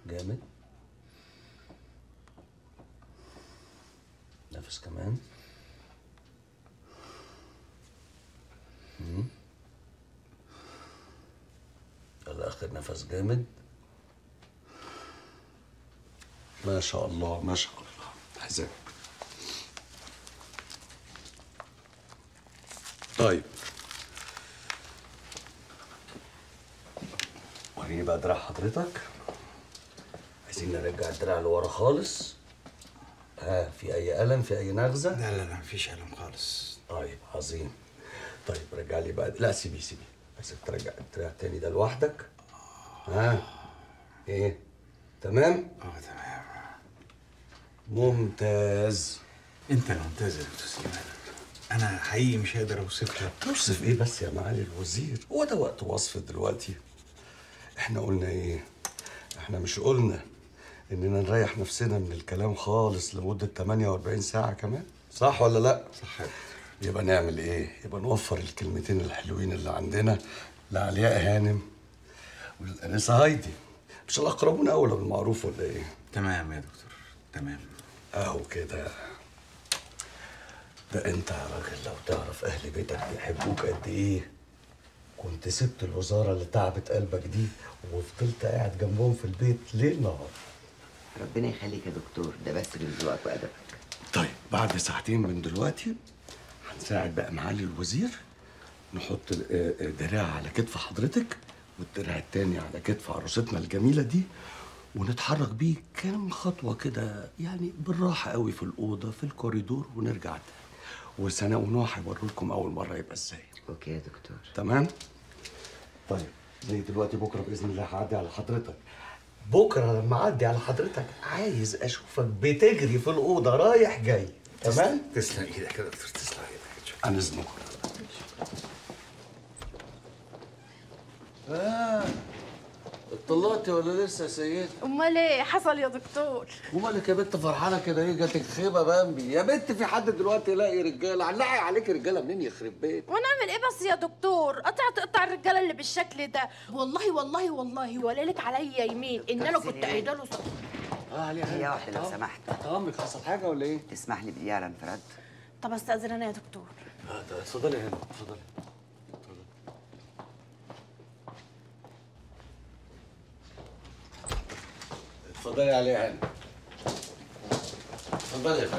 جامد نفس كمان مم. يلا اخر نفس جامد ما شاء الله ما شاء الله حزام طيب وريني بقى دراع حضرتك عايزين نرجع الدراع لورا خالص ها في اي الم في اي نغزه لا لا لا مفيش ألم خالص طيب عظيم طيب رجع لي بقى لا سيبي سيبي عايزك ترجع الدراع التاني ده لوحدك ها ايه تمام اه تمام ممتاز انت الممتاز يا دكتور سليمان انا حقيقي مش هقدر اوصف لك توصف ايه بس يا معالي الوزير هو ده وقت وصف دلوقتي احنا قلنا ايه احنا مش قلنا اننا نريح نفسنا من الكلام خالص لمدة 48 ساعة كمان صح ولا لا صح يبقى نعمل ايه يبقى نوفر الكلمتين الحلوين اللي عندنا لعلياء هانم والانسه هايدي مش الاقربون اولى بالمعروف ولا ايه تمام يا دكتور تمام اهو كده ده انت يا راجل لو تعرف اهل بيتك بيحبوك قد ايه كنت سبت الوزاره اللي تعبت قلبك دي وفضلت قاعد جنبهم في البيت ليل نهار ربنا يخليك يا دكتور ده بس من ذوقك وادبك طيب بعد ساعتين من دلوقتي هنساعد بقى معالي الوزير نحط ال- آه، آه، دراع على كتف حضرتك والدراع التاني على كتف عروستنا الجميله دي ونتحرك بيه كام خطوه كده يعني بالراحه قوي في الاوضه في الكوريدور ونرجع تاني وسناء ونوح هيوروا لكم اول مره يبقى ازاي اوكي يا دكتور تمام طيب زي دلوقتي بكره باذن الله هعدي على حضرتك بكره لما اعدي على حضرتك عايز اشوفك بتجري في الاوضه رايح جاي تمام تسلم ايدك يا دكتور تسلم ايدك عن اذنكم اه اتطلقتي ولا لسه يا سيدي؟ امال ايه حصل يا دكتور ومالك يا بنت فرحانه كده ايه جاتك خيبه بامبي يا بنت في حد دلوقتي يلاقي رجاله علقي عليك رجاله منين يخرب بيت ونعمل ايه بس يا دكتور قطع تقطع الرجاله اللي بالشكل ده والله والله والله ولا لك عليا يمين ان انا كنت قايله له صح. اه علي هي واحده لو سمحت امك حصل حاجه ولا ايه؟ تسمح لي بدقيقه على انفراد طب استاذن انا يا دكتور اه ده اتفضلي هنا اتفضلي اتفضلي عليها هنا اتفضلي يا فندم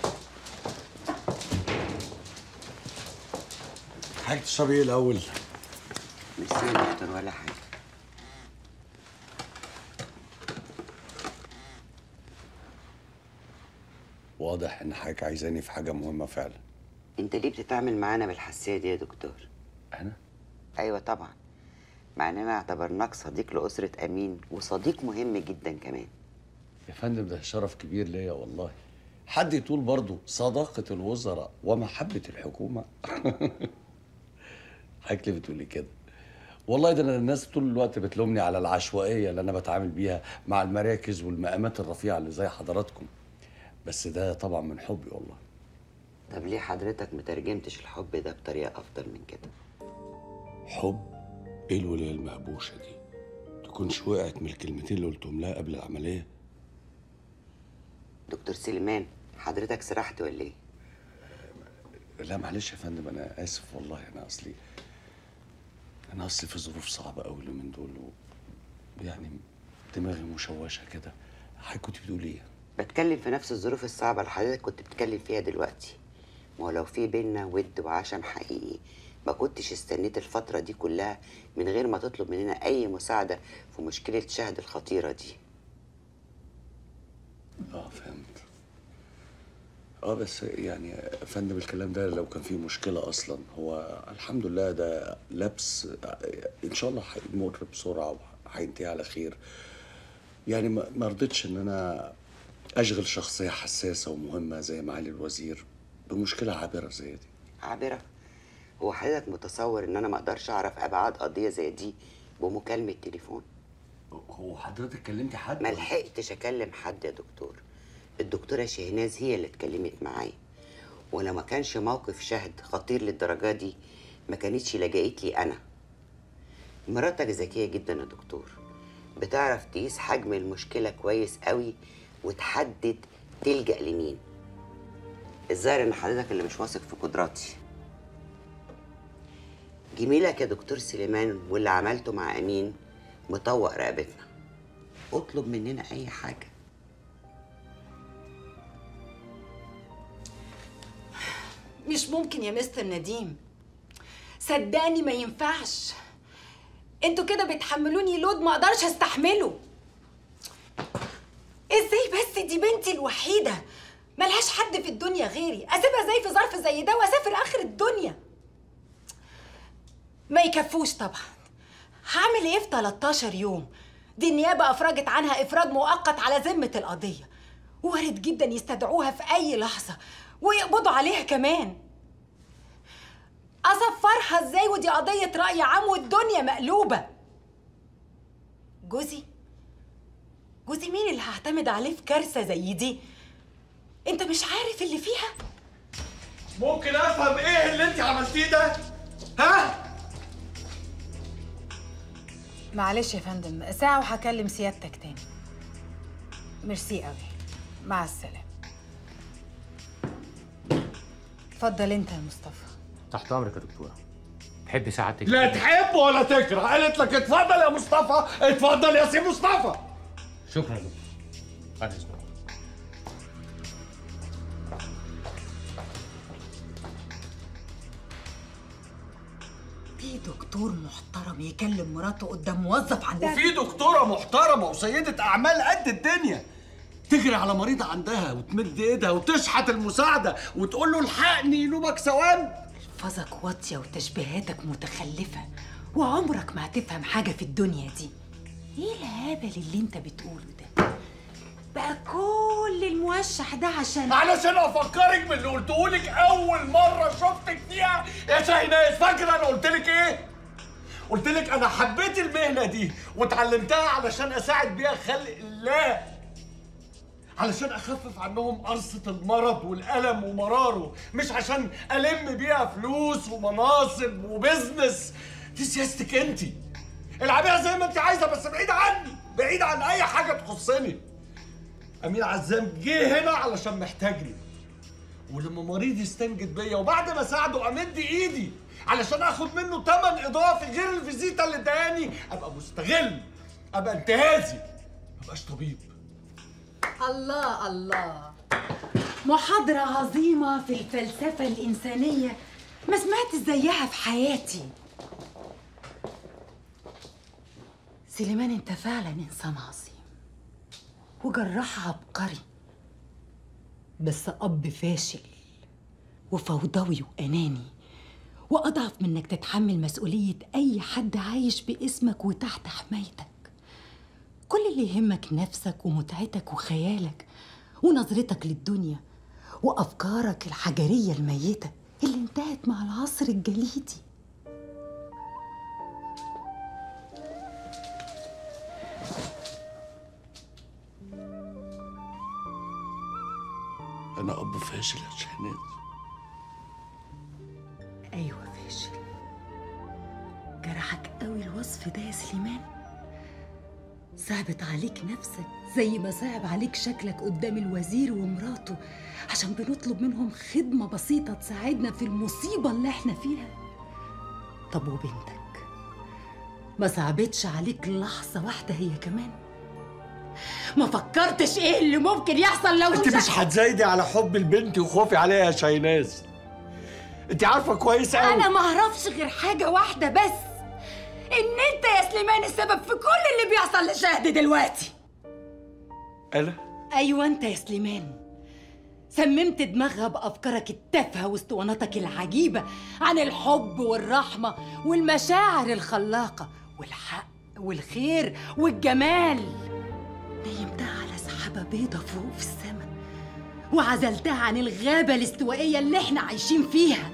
حاجة تشربي ايه الاول؟ مش يا دكتور ولا حاجه واضح ان حضرتك عايزاني في حاجة مهمة فعلا انت ليه بتتعامل معانا بالحساسيه دي يا دكتور انا؟ ايوه طبعا مع اننا اعتبرناك صديق لاسره امين وصديق مهم جدا كمان يا فندم ده شرف كبير ليا والله حد يطول برضه صداقة الوزراء ومحبة الحكومة حضرتك ليه بتقولي كده؟ والله ده أنا الناس طول الوقت بتلومني على العشوائية اللي أنا بتعامل بيها مع المراكز والمقامات الرفيعة اللي زي حضراتكم بس ده طبعا من حبي والله طب ليه حضرتك مترجمتش الحب ده بطريقه افضل من كده حب ايه الولاية المهبوشة دي؟ تكونش وقعت من الكلمتين اللي قلتهم لها قبل العملية؟ دكتور سليمان حضرتك سرحت ولا ايه لا معلش يا فندم انا اسف والله انا اصلي انا اصلي في ظروف صعبه قوي اليومين دول و... يعني دماغي مشوشه كده حضرتك كنت بتقولي ايه بتكلم في نفس الظروف الصعبة اللي حضرتك كنت بتتكلم فيها دلوقتي ما هو لو في بينا ود وعشم حقيقي ما كنتش استنيت الفترة دي كلها من غير ما تطلب مننا أي مساعدة في مشكلة شهد الخطيرة دي اه فهمت اه بس يعني يا فندم الكلام ده لو كان فيه مشكله اصلا هو الحمد لله ده لبس ان شاء الله هيمر بسرعه وهينتهي على خير يعني ما ما رضيتش ان انا اشغل شخصيه حساسه ومهمه زي معالي الوزير بمشكله عابره زي دي عابرة هو حضرتك متصور إن أنا ما أقدرش أعرف أبعاد قضية زي دي بمكالمة تليفون هو حضرتك كلمتي حد ما لحقتش أكلم حد يا دكتور الدكتورة شهناز هي اللي اتكلمت معايا ولو ما كانش موقف شهد خطير للدرجة دي ما كانتش لجأت لي أنا مراتك ذكية جدا يا دكتور بتعرف تقيس حجم المشكلة كويس قوي وتحدد تلجأ لمين الظاهر ان حضرتك اللي مش واثق في قدراتي جميلك يا دكتور سليمان واللي عملته مع امين مطوق رقبتنا اطلب مننا اي حاجه مش ممكن يا مستر نديم صدقني ما ينفعش انتوا كده بتحملوني لود ما اقدرش استحمله ازاي بس دي بنتي الوحيده ملهاش حد في الدنيا غيري اسيبها زي في ظرف زي ده واسافر اخر الدنيا ما يكفوش طبعا هعمل ايه في 13 يوم دي النيابه افرجت عنها افراج مؤقت على ذمه القضيه وارد جدا يستدعوها في اي لحظه ويقبضوا عليها كمان اصفرها ازاي ودي قضيه راي عام والدنيا مقلوبه جوزي جوزي مين اللي هعتمد عليه في كارثه زي دي انت مش عارف اللي فيها ممكن افهم ايه اللي انت عملتيه ده ها معلش يا فندم ساعه وهكلم سيادتك تاني ميرسي قوي مع السلامه اتفضل انت يا مصطفى تحت امرك يا دكتوره تحبي سعادتك لا تحب ولا تكره قالت لك اتفضل يا مصطفى اتفضل يا سي مصطفى شكرا يا دكتور بعد اذنك في دكتور محترم يكلم مراته قدام موظف عندها وفي دكتوره محترمه وسيده اعمال قد الدنيا تجري على مريضة عندها وتمد ايدها وتشحت المساعدة وتقول له الحقني ينوبك ثواب الفاظك واطيه وتشبيهاتك متخلفه وعمرك ما هتفهم حاجه في الدنيا دي ايه الهبل اللي انت بتقوله ده بقى كل الموشح ده عشان علشان افكرك باللي قلته لك اول مرة شفتك فيها يا شاهناز فاكرة انا قلت لك ايه؟ قلت لك انا حبيت المهنة دي واتعلمتها علشان اساعد بيها خلق الله علشان اخفف عنهم قرصة المرض والألم ومراره مش عشان ألم بيها فلوس ومناصب وبزنس دي سياستك انت العبيها زي ما انت عايزة بس بعيد عني بعيد عن أي حاجة تخصني أمين عزام جه هنا علشان محتاجني ولما مريض يستنجد بيا وبعد ما اساعده امد ايدي علشان اخد منه تمن اضافي غير الفيزيتا اللي اداني ابقى مستغل ابقى انتهازي ما ابقاش طبيب الله الله محاضرة عظيمة في الفلسفة الإنسانية ما سمعت زيها في حياتي سليمان انت فعلا انسان عظيم وجراح عبقري بس اب فاشل وفوضوي واناني واضعف من انك تتحمل مسؤوليه اي حد عايش باسمك وتحت حمايتك كل اللي يهمك نفسك ومتعتك وخيالك ونظرتك للدنيا وافكارك الحجريه الميته اللي انتهت مع العصر الجليدي انا اب فاشل يا شهناز ايوه فاشل جرحك قوي الوصف ده يا سليمان صعبت عليك نفسك زي ما صعب عليك شكلك قدام الوزير ومراته عشان بنطلب منهم خدمة بسيطة تساعدنا في المصيبة اللي احنا فيها طب وبنتك ما صعبتش عليك لحظة واحدة هي كمان ما فكرتش ايه اللي ممكن يحصل لو انت مش هتزايدي على حب البنت وخوفي عليها يا شاهناز انت عارفه كويس قوي انا ما اعرفش غير حاجه واحده بس ان انت يا سليمان السبب في كل اللي بيحصل لشهد دلوقتي انا ايوه انت يا سليمان سممت دماغها بافكارك التافهه واسطواناتك العجيبه عن الحب والرحمه والمشاعر الخلاقه والحق والخير والجمال نيمتها على سحابه بيضه فوق في السماء وعزلتها عن الغابه الاستوائيه اللي احنا عايشين فيها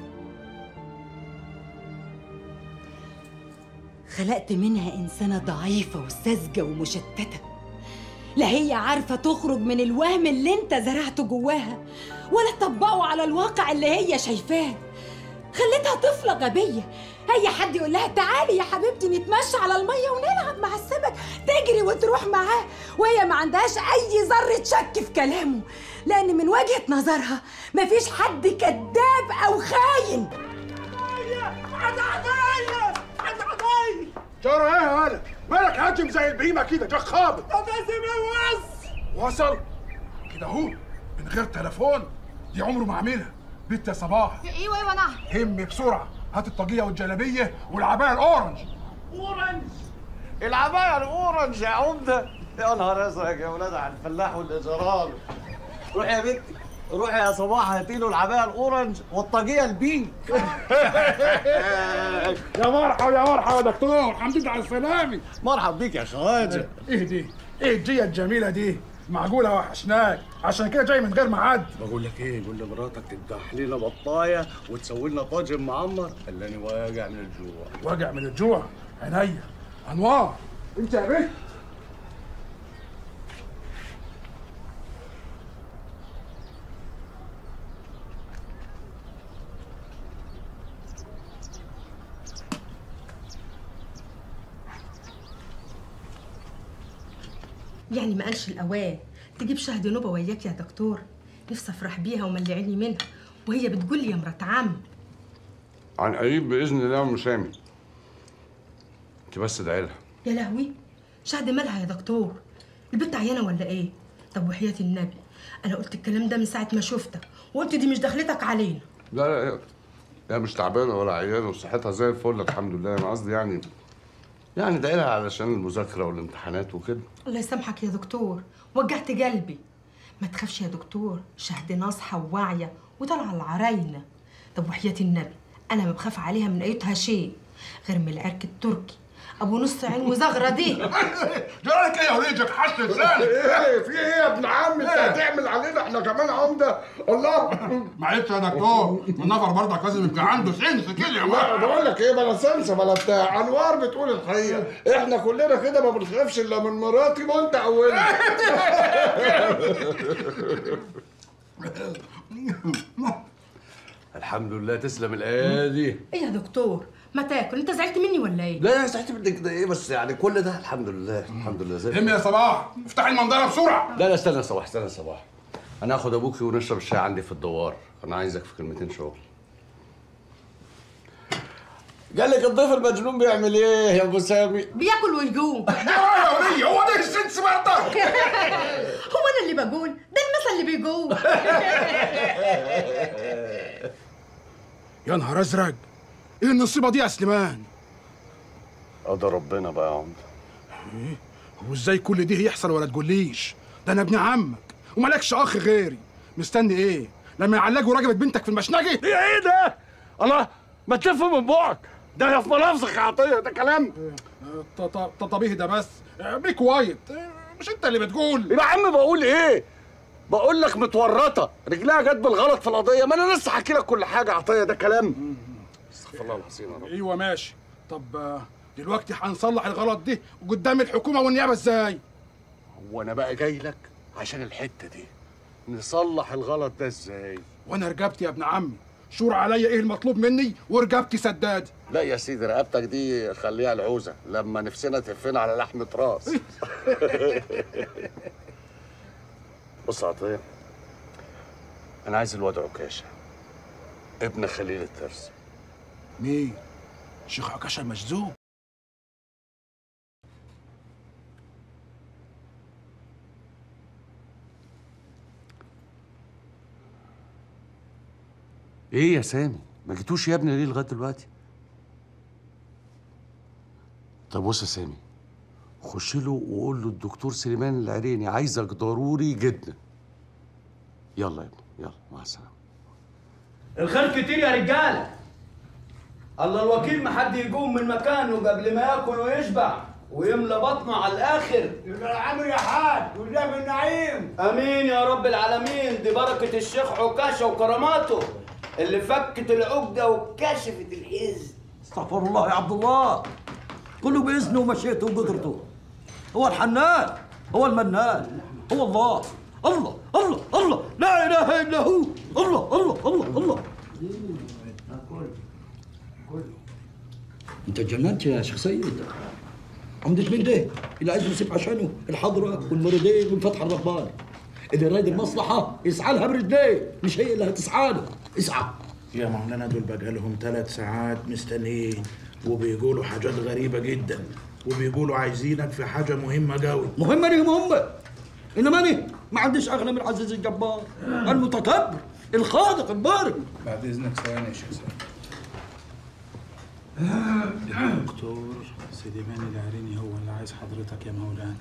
خلقت منها إنسانة ضعيفة وساذجة ومشتتة لا هي عارفة تخرج من الوهم اللي انت زرعته جواها ولا تطبقه على الواقع اللي هي شايفاه خليتها طفلة غبية اي حد يقول لها تعالي يا حبيبتي نتمشى على الميه ونلعب مع السمك تجري وتروح معاه وهي ما عندهاش اي ذره شك في كلامه لان من وجهه نظرها مفيش حد كذاب او خاين جرى ايه يا ولد؟ مالك هاجم زي البهيمه كده جاك خابط وصل كده اهو من غير تليفون دي عمره ما عاملها بنت يا صباح ايوه ايوه نعم هم بسرعه هات الطاقيه والجلابيه والعبايه الاورنج اورنج العبايه الاورنج يا عمده يا نهار ازرق يا ولاد على الفلاح والاجرام روح يا بنتي روحي يا صباح هاتي له العبايه الاورنج والطاقيه البينك يا مرحبا يا مرحبا يا دكتور الحمد لله على السلامه مرحب بيك يا خواجه ايه دي؟ ايه الجيه الجميله دي؟ معقوله وحشناك عشان كده جاي من غير ميعاد بقول لك ايه قول لمراتك تذبح لنا بطايه وتسوي لنا طاجن معمر خلاني واجع من الجوع واجع من الجوع عينيا انوار انت يا بنت يعني ما قالش الاوان تجيب شهد نوبه وياك يا دكتور نفسي افرح بيها وملعيني منها وهي بتقول لي يا مرات عم عن قريب باذن الله يا ام سامي انت بس ادعي لها يا لهوي شهد مالها يا دكتور البنت عيانه ولا ايه طب وحياه النبي انا قلت الكلام ده من ساعه ما شفتك وقلت دي مش دخلتك علينا لا لا هي- هي مش تعبانه ولا عيانه وصحتها زي الفل الحمد لله انا قصدي يعني يعني ادعي لها علشان المذاكره والامتحانات وكده الله يسامحك يا دكتور وجعت قلبي ما تخافش يا دكتور شهد ناصحه وواعيه وطالعه العراينه طب وحياه النبي انا ما بخاف عليها من ايتها شيء غير من العرك التركي ابو نص عين وزغره دي جرالك ايه يا وليدك حش لسانك ايه في ايه يا ابن عم انت هتعمل علينا احنا كمان عمده الله معلش يا دكتور النفر برضك لازم يبقى عنده سنس كده يا لا ولد بقول لك ايه بلا سمسه بلا بتاع انوار بتقول الحقيقه احنا كلنا كده ما بنخافش الا من مراتي وانت اولنا الحمد لله تسلم الايادي ايه يا دكتور ما تاكل انت زعلت مني ولا ايه لا يا ساعتي بدك ده ايه بس يعني كل ده الحمد لله الحمد لله زي هم يا صباح افتح المنظره بسرعه لا لا استنى يا صباح استنى يا صباح انا هاخد ابوكي ونشرب الشاي عندي في الدوار انا عايزك في كلمتين شغل قال لك الضيف المجنون بيعمل ايه يا ابو سامي بياكل ويجوم يا ولي هو ده السنس بقى ده هو انا اللي بقول ده المثل اللي بيقول يا نهار ازرق ايه النصيبه دي يا سليمان قدر ربنا بقى يا عمده هو ازاي كل دي يحصل ولا تقوليش ده انا ابن عمك ومالكش اخ غيري مستني ايه لما يعلقوا رقبه بنتك في المشنقه ايه ايه ده الله ما تلف من بوعك ده في ملافظك يا عطيه ده كلام ط- ط- ط- طبيعي ده بس بيك وايت مش انت اللي بتقول يا عم بقول ايه بقول لك متورطه رجلها جت بالغلط في القضيه ما انا لسه حكي لك كل حاجه عطيه ده كلام استغفر الله العظيم يا رب ايوه ماشي طب آه، دلوقتي هنصلح الغلط دي قدام الحكومه والنيابه ازاي وانا بقى جاي لك عشان الحته دي نصلح الغلط ده ازاي وانا رقبتي يا ابن عمي شور عليا ايه المطلوب مني ورقبتي سداد لا يا سيدي رقبتك دي خليها العوزه لما نفسنا تفنا على لحمه راس بص يا عطيه انا عايز الواد عكاشه ابن خليل الترسي مين شيخ عكاشة مجذوب ايه يا سامي ما جيتوش يا ابني ليه لغايه دلوقتي طب بص يا سامي خش له وقول له الدكتور سليمان العريني عايزك ضروري جدا يلا يا ابني يلا مع السلامه الخير كتير يا رجاله الله الوكيل ما حد يقوم من مكانه قبل ما ياكل ويشبع ويملى بطنه على الاخر يبقى العمر يا حاج والنبي النعيم امين يا رب العالمين دي بركه الشيخ عكاشه وكراماته اللي فكت العقده وكشفت الحزن استغفر الله يا عبد الله كله بإذنه ومشيئته وقدرته هو الحنان هو المنان هو الله الله الله الله لا إله إلا هو الله الله الله الله انت اتجننت يا شيخ سيد عمدة من ده اللي عايز يسيب عشانه الحضرة والمريدين والفتح الرباني اللي رايد المصلحة يسعى لها برجليه مش هي اللي هتسعى له اسعى يا مولانا دول بقى لهم ثلاث ساعات مستنيين وبيقولوا حاجات غريبة جدا وبيقولوا عايزينك في حاجة مهمة قوي مهمة ليه مهمة انما انا ما عنديش اغنى من عزيز الجبار المتكبر الخالق البارئ بعد اذنك ثواني يا شيخ دكتور سليمان العريني هو اللي عايز حضرتك يا مولانا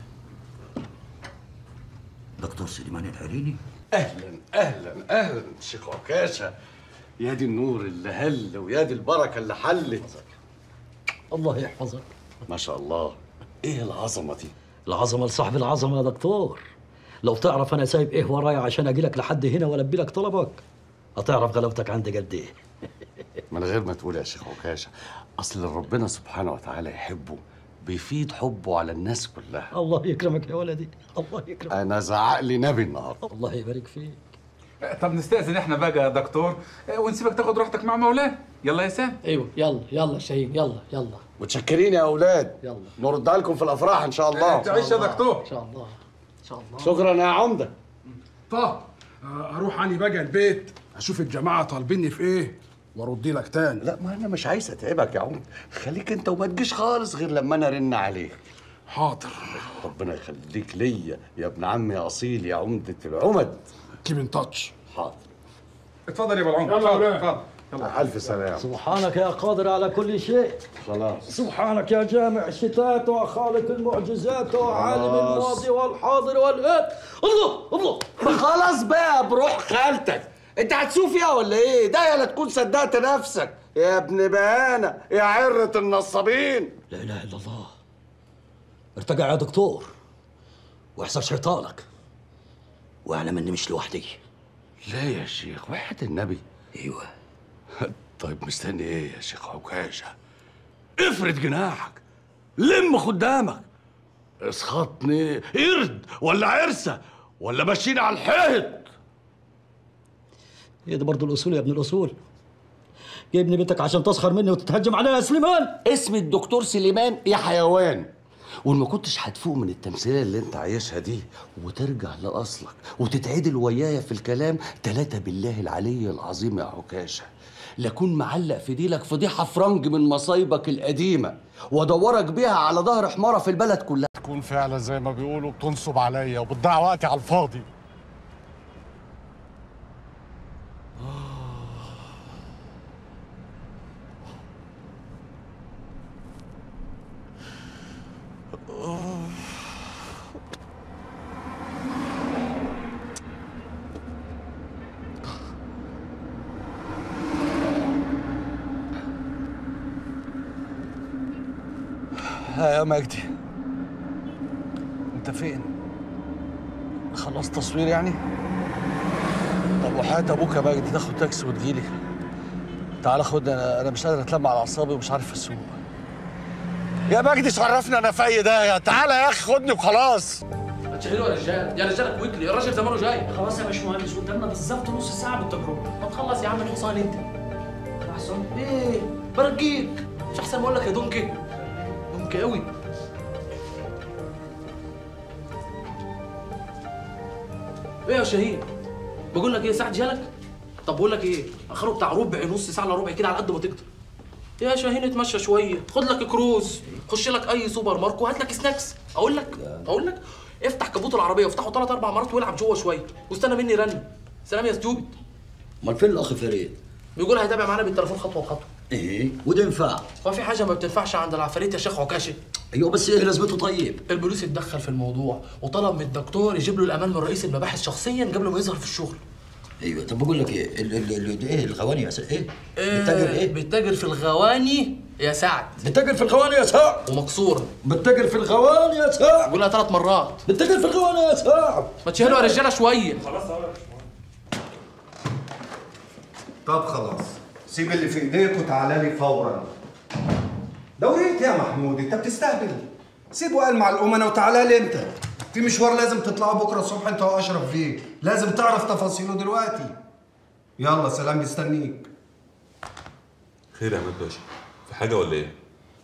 دكتور سليمان العريني اهلا اهلا اهلا شيخ عكاشه يا دي النور اللي هل ويا دي البركه اللي حلت الله يحفظك ما شاء الله ايه العظمه دي العظمة لصاحب العظمة يا دكتور لو تعرف انا سايب ايه ورايا عشان اجي لك لحد هنا والبي لك طلبك هتعرف غلاوتك عندي قد ايه من غير ما تقول يا شيخ عكاشه اصل ربنا سبحانه وتعالى يحبه بيفيد حبه على الناس كلها الله يكرمك يا ولدي الله يكرمك انا زعق لي نبي النهارده الله يبارك فيك طب نستأذن احنا بقى يا دكتور اه، ونسيبك تاخد راحتك مع مولانا يلا يا سام ايوه يلا يلا شاهين يلا يلا متشكرين يا اولاد يلا نردها لكم في الافراح ان شاء الله تعيش يا دكتور ان شاء الله ان شاء الله شكرا يا عمده طه آه، اروح اني بقى البيت اشوف الجماعه طالبيني في ايه وارد لك تاني لا ما انا مش عايز اتعبك يا عمده خليك انت وما تجيش خالص غير لما انا ارن عليك حاضر ربنا يخليك ليا يا ابن عمي اصيل يا عمده العمد كيب ان تاتش حاضر اتفضل يا ابو العمر يلا يا اتفضل ولاد. اتفضل الف سلام سبحانك يا قادر على كل شيء خلاص سبحانك يا جامع الشتات وخالق المعجزات وعالم خلاص. الماضي والحاضر والآت الله الله خلاص بقى بروح خالتك انت هتسوق فيها ولا ايه ده يا لا تكون صدقت نفسك يا ابن بهانه يا عره النصابين لا اله الا الله ارتجع يا دكتور واحسب شيطانك واعلم اني مش لوحدي لا يا شيخ وحد النبي ايوه طيب مستني ايه يا شيخ عكاشه افرد جناحك لم خدامك اسخطني قرد ولا عرسه ولا ماشيين على الحيط هي دي برضه الاصول يا ابن الاصول جايبني بيتك عشان تسخر مني وتتهجم عليا يا سليمان اسم الدكتور سليمان يا حيوان وما كنتش هتفوق من التمثيليه اللي انت عايشها دي وترجع لاصلك وتتعدل ويايا في الكلام تلاتة بالله العلي العظيم يا عكاشه لكون معلق في ديلك فضيحه فرنج من مصايبك القديمه وادورك بيها على ظهر حماره في البلد كلها تكون فعلا زي ما بيقولوا بتنصب عليا وبتضيع وقتي على الفاضي ها يا مجدي انت فين خلصت تصوير يعني طب وحياة ابوك يا مجدي تاخد تاكسي وتجيلي تعال خدني انا انا مش قادر اتلم على اعصابي ومش عارف اسوق يا مجدي شرفني انا في اي ده تعالى يا اخي خدني وخلاص ما تشغلوا يا رجال يا رجال كويكلي الراجل زمانه جاي خلاص يا باشمهندس قدامنا بالظبط نص ساعه بالتجربه ما تخلص يا عم الحصان انت احسن ايه برجيك مش احسن ما اقول لك يا دونكي دونكي قوي ايه يا شاهين بقول لك ايه ساعه جالك طب بقول لك ايه اخره بتاع ربع نص ساعه الا ربع كده على قد ما تقدر يا شاهين اتمشى شويه خد لك كروز خش لك اي سوبر ماركت وهات لك سناكس اقول لك اقول لك افتح كبوت العربيه وافتحه ثلاث اربع مرات والعب جوه شويه واستنى مني رن سلام يا ستوبد امال فين الاخ فريد بيقول هيتابع معانا بالتليفون خطوه بخطوه ايه وده ينفع هو في حاجه ما بتنفعش عند العفاريت يا شيخ عكاشي ايوه بس ايه لازمته طيب البوليس اتدخل في الموضوع وطلب من الدكتور يجيب له الامان من رئيس المباحث شخصيا قبل ما يظهر في الشغل ايوه طب بقول لك ايه ال ال ال ده ايه الغواني يا سعد ايه إيه بتتاجر ايه بتتاجر في الغواني يا سعد بتتاجر في الغواني يا سعد ومكسوره بتتاجر في الغواني يا سعد قولها ثلاث مرات بتتاجر في الغواني يا سعد ما تشهلوا يا رجاله شويه طب خلاص سيب اللي في ايديك وتعالى لي فورا دوريت يا محمود انت بتستهبل سيبه قال مع الامنا وتعالى لي انت في مشوار لازم تطلعه بكره الصبح انت واشرف فيه لازم تعرف تفاصيله دلوقتي يلا سلام مستنيك خير يا عماد باشا في حاجه ولا ايه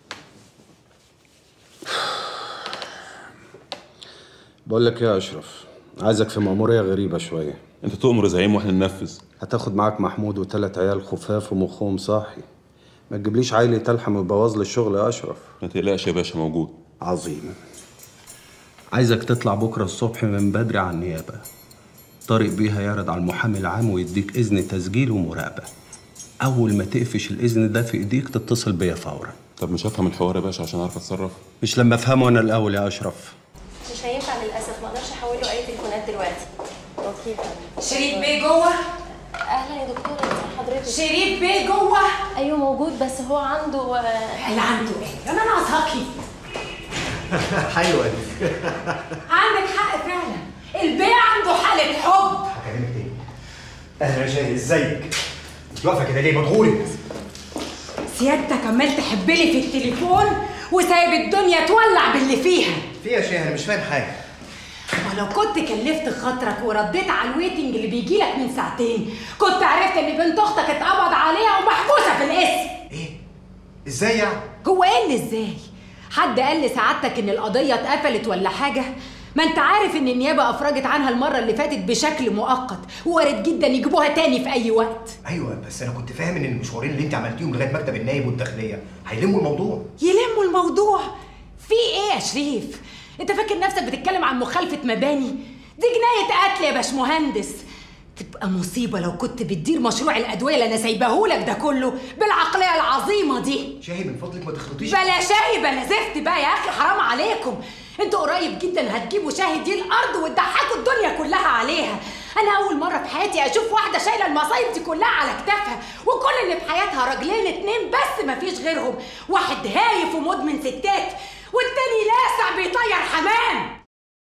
بقول لك ايه يا اشرف عايزك في مأمورية غريبة شوية انت تؤمر يا زعيم واحنا ننفذ هتاخد معاك محمود وثلاث عيال خفاف ومخهم صاحي ما تجيبليش عيل تلحم ويبوظ لي الشغل يا اشرف ما تقلقش يا باشا موجود عظيم عايزك تطلع بكره الصبح من بدري على النيابه طارق بيها يعرض على المحامي العام ويديك اذن تسجيل ومراقبه اول ما تقفش الاذن ده في ايديك تتصل بيا فورا طب مش هفهم الحوار يا باشا عشان اعرف اتصرف مش لما افهمه انا الاول يا اشرف مش هينفع للاسف ما اقدرش احول له اي تليفونات دلوقتي اوكي شريف بيه جوه اهلا يا دكتوره ازي حضرتك شريف بيه جوه ايوه موجود بس هو عنده اللي عنده ايه انا ناقصاكي حلوه دي عندك حق فعلا البيه عنده حاله حب هكلمك تاني اهلا يا شاهد ازيك انت واقفه كده ليه مضغوطه سيادتك عمال تحب لي في التليفون وسايب الدنيا تولع باللي فيها في يا شاهد انا مش فاهم حاجه ولو كنت كلفت خاطرك ورديت على الويتنج اللي بيجي لك من ساعتين كنت عرفت ان بنت اختك اتقبض عليها ومحبوسه في القسم ازاي يعني هو ايه اللي ازاي حد قال لسعادتك ان القضيه اتقفلت ولا حاجه ما انت عارف ان النيابه افرجت عنها المره اللي فاتت بشكل مؤقت وارد جدا يجيبوها تاني في اي وقت ايوه بس انا كنت فاهم ان المشوارين اللي انت عملتيهم لغايه مكتب النايب والداخليه هيلموا الموضوع يلموا الموضوع في ايه يا شريف انت فاكر نفسك بتتكلم عن مخالفه مباني دي جنايه قتل يا باشمهندس تبقى مصيبة لو كنت بتدير مشروع الأدوية اللي أنا سايباهولك ده كله بالعقلية العظيمة دي شاهي من فضلك ما تخلطيش بلا شاهي بلا زفت بقى يا أخي حرام عليكم انتوا قريب جدا هتجيبوا شاهي دي الأرض وتضحكوا الدنيا كلها عليها أنا أول مرة في حياتي أشوف واحدة شايلة المصايب دي كلها على كتافها وكل اللي في حياتها راجلين اتنين بس مفيش غيرهم واحد هايف ومدمن ستات والتاني لاسع بيطير حمام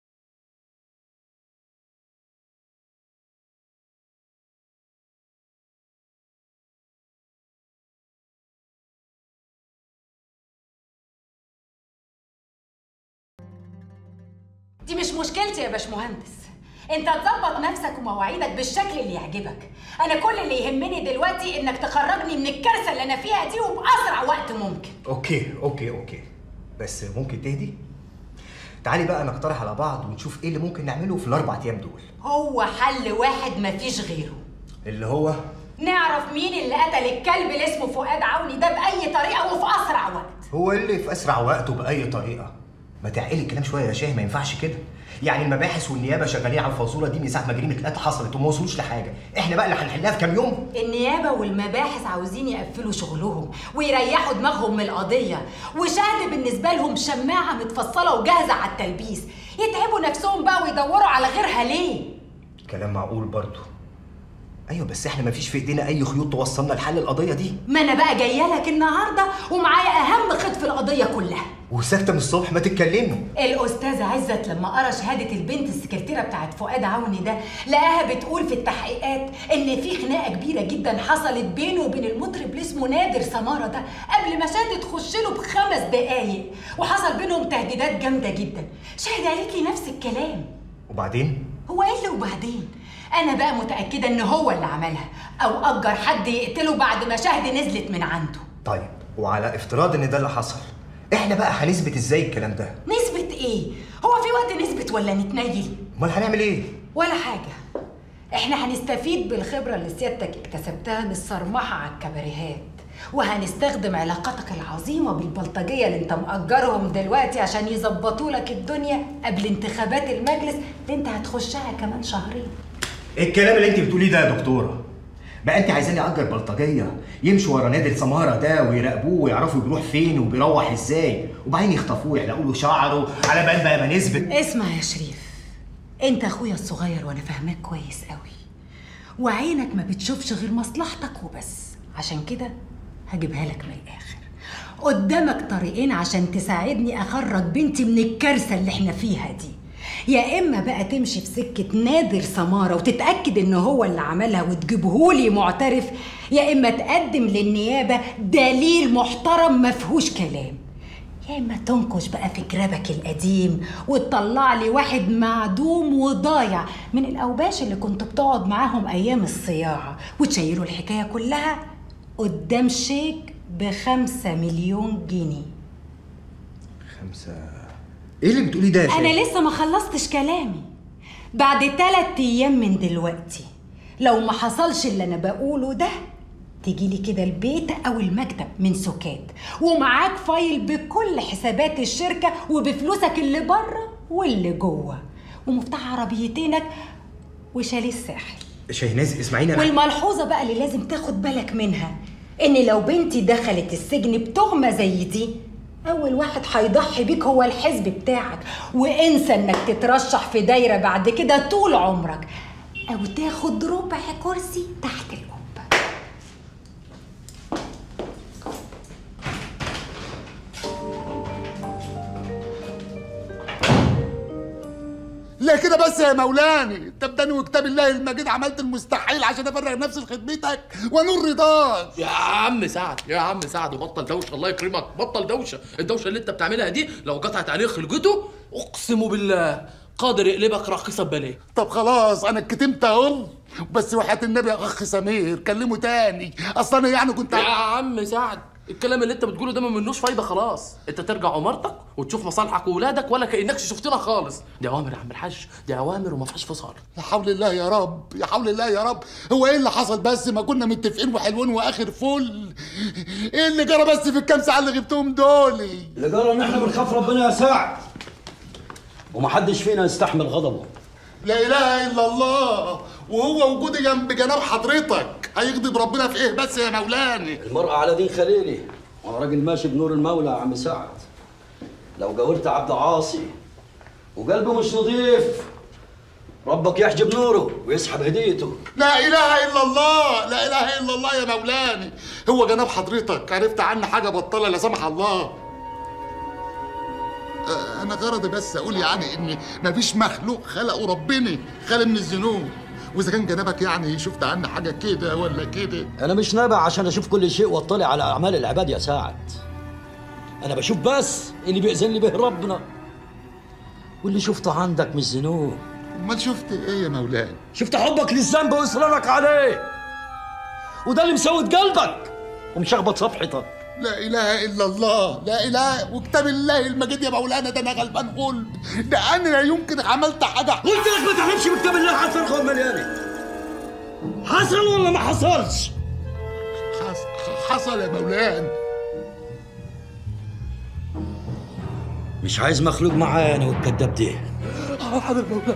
دي مش مشكلتي يا باشمهندس انت تظبط نفسك ومواعيدك بالشكل اللي يعجبك انا كل اللي يهمني دلوقتي انك تخرجني من الكارثه اللي انا فيها دي وباسرع وقت ممكن اوكي اوكي اوكي بس ممكن تهدي تعالي بقى نقترح على بعض ونشوف ايه اللي ممكن نعمله في الاربع ايام دول هو حل واحد مفيش غيره اللي هو نعرف مين اللي قتل الكلب اللي اسمه فؤاد عوني ده باي طريقه وفي اسرع وقت هو اللي في اسرع وقت وباي طريقه ما تعقلي الكلام شويه يا شاهي ما ينفعش كده يعني المباحث والنيابه شغالين على الفازوره دي من ساعه ما جريمه القتل حصلت وما وصلوش لحاجه احنا بقى اللي هنحلها في كام يوم النيابة والمباحث عاوزين يقفلوا شغلهم ويريحوا دماغهم من القضية وشهد بالنسبة لهم شماعة متفصلة وجاهزة على التلبيس يتعبوا نفسهم بقى ويدوروا على غيرها ليه؟ كلام معقول برضه ايوه بس احنا ما فيش في ايدينا اي خيوط توصلنا لحل القضيه دي ما أنا بقى جاية لك النهاردة ومعايا أهم خيط في القضية كلها وساكته من الصبح ما تتكلمي الأستاذ عزت لما قرا شهادة البنت السكرتيرة بتاعت فؤاد عوني ده لقاها بتقول في التحقيقات إن في خناقة كبيرة جدا حصلت بينه وبين المطرب اللي اسمه نادر سمارة ده قبل ما شهد تخش له بخمس دقايق وحصل بينهم تهديدات جامدة جدا شهد قالت لي نفس الكلام وبعدين هو ايه اللي وبعدين؟ أنا بقى متأكدة إن هو اللي عملها أو أجر حد يقتله بعد ما شهد نزلت من عنده طيب وعلى افتراض ان ده اللي حصل احنا بقى هنثبت ازاي الكلام ده نسبة إيه؟ هو في وقت نثبت ولا نتنيل؟ امال هنعمل ايه ولا حاجة احنا هنستفيد بالخبرة اللي سيادتك اكتسبتها من الصرمحة على الكباريهات وهنستخدم علاقاتك العظيمة بالبلطجية اللي انت مأجرهم دلوقتي عشان يظبطوا لك الدنيا قبل انتخابات المجلس اللي انت هتخشها كمان شهرين ايه الكلام اللي انت بتقوليه ده يا دكتوره بقى انت عايزاني اجر بلطجيه يمشوا ورا نادر سماره ده ويراقبوه ويعرفوا بيروح فين وبيروح ازاي وبعدين يخطفوه يحلقوا له شعره على بال بقى ما نثبت اسمع يا شريف انت اخويا الصغير وانا فاهماك كويس قوي وعينك ما بتشوفش غير مصلحتك وبس عشان كده هجيبها لك من الاخر قدامك طريقين عشان تساعدني اخرج بنتي من الكارثه اللي احنا فيها دي يا اما بقى تمشي في سكه نادر سماره وتتاكد ان هو اللي عملها وتجيبهولي معترف يا اما تقدم للنيابه دليل محترم ما فيهوش كلام يا اما تنكش بقى في جرابك القديم وتطلع لي واحد معدوم وضايع من الاوباش اللي كنت بتقعد معاهم ايام الصياعه وتشيلوا الحكايه كلها قدام شيك بخمسة مليون جنيه خمسة ايه اللي بتقوليه ده يا انا شيخ؟ لسه ما خلصتش كلامي بعد تلات ايام من دلوقتي لو ما حصلش اللي انا بقوله ده تيجي لي كده البيت او المكتب من سكات ومعاك فايل بكل حسابات الشركه وبفلوسك اللي بره واللي جوه ومفتاح عربيتينك وشاليه الساحل شاهناز اسمعيني انا والملحوظه بقى اللي لازم تاخد بالك منها ان لو بنتي دخلت السجن بتهمه زي دي اول واحد هيضحي بيك هو الحزب بتاعك وانسى انك تترشح في دايره بعد كده طول عمرك او تاخد ربع كرسي تحت القبه لا كده بس يا مولاني انت بداني وكتاب الله المجيد عملت المستحيل عشان افرغ نفسي لخدمتك ونور رضاك يا عم سعد يا عم سعد وبطل دوشه الله يكرمك بطل دوشه الدوشه اللي انت بتعملها دي لو قطعت عليه خلقته اقسم بالله قادر يقلبك راقصه بباليه طب خلاص انا اتكتمت اهو بس وحياة النبي يا اخ سمير كلمه تاني اصل انا يعني كنت يا عم سعد الكلام اللي انت بتقوله ده ما منوش فايده خلاص انت ترجع عمارتك وتشوف مصالحك واولادك ولا كانكش شفتنا خالص دي اوامر يا عم الحاج دي اوامر وما فيهاش فصال يا حول الله يا رب يا حول الله يا رب هو ايه اللي حصل بس ما كنا متفقين وحلوين واخر فل ايه اللي جرى بس في الكام ساعه اللي غبتهم دول اللي جرى ان احنا بنخاف ربنا يا سعد ومحدش فينا يستحمل غضبه لا اله الا الله وهو وجودي جنب جناب حضرتك هيغضب ربنا في ايه بس يا مولاني المرأة على دين خليلي وانا راجل ماشي بنور المولى يا عم سعد لو جاورت عبد عاصي وقلبه مش نظيف ربك يحجب نوره ويسحب هديته لا اله الا الله لا اله الا الله يا مولاني هو جناب حضرتك عرفت عني حاجه بطاله لا سمح الله آه، انا غرضي بس اقول يعني ان مفيش مخلوق خلقه ربنا خالي من الذنوب واذا كان جنابك يعني شفت عني حاجه كده ولا كده انا مش نابع عشان اشوف كل شيء واطلع على اعمال العباد يا سعد انا بشوف بس اللي بيأذن لي به ربنا واللي شفته عندك مش ذنوب امال شفت ايه يا مولانا شفت حبك للذنب واصرارك عليه وده اللي مسود قلبك ومشخبط صفحتك لا اله الا الله لا اله وكتاب الله المجيد يا مولانا ده انا غلبان قلب ده انا لا يمكن عملت حاجه قلت لك ما تحلفش بكتاب الله على الفرخه والمليانه حصل ولا ما حصلش حصل يا مولانا مش عايز مخلوق معايا انا والكداب دي حاضر مولانا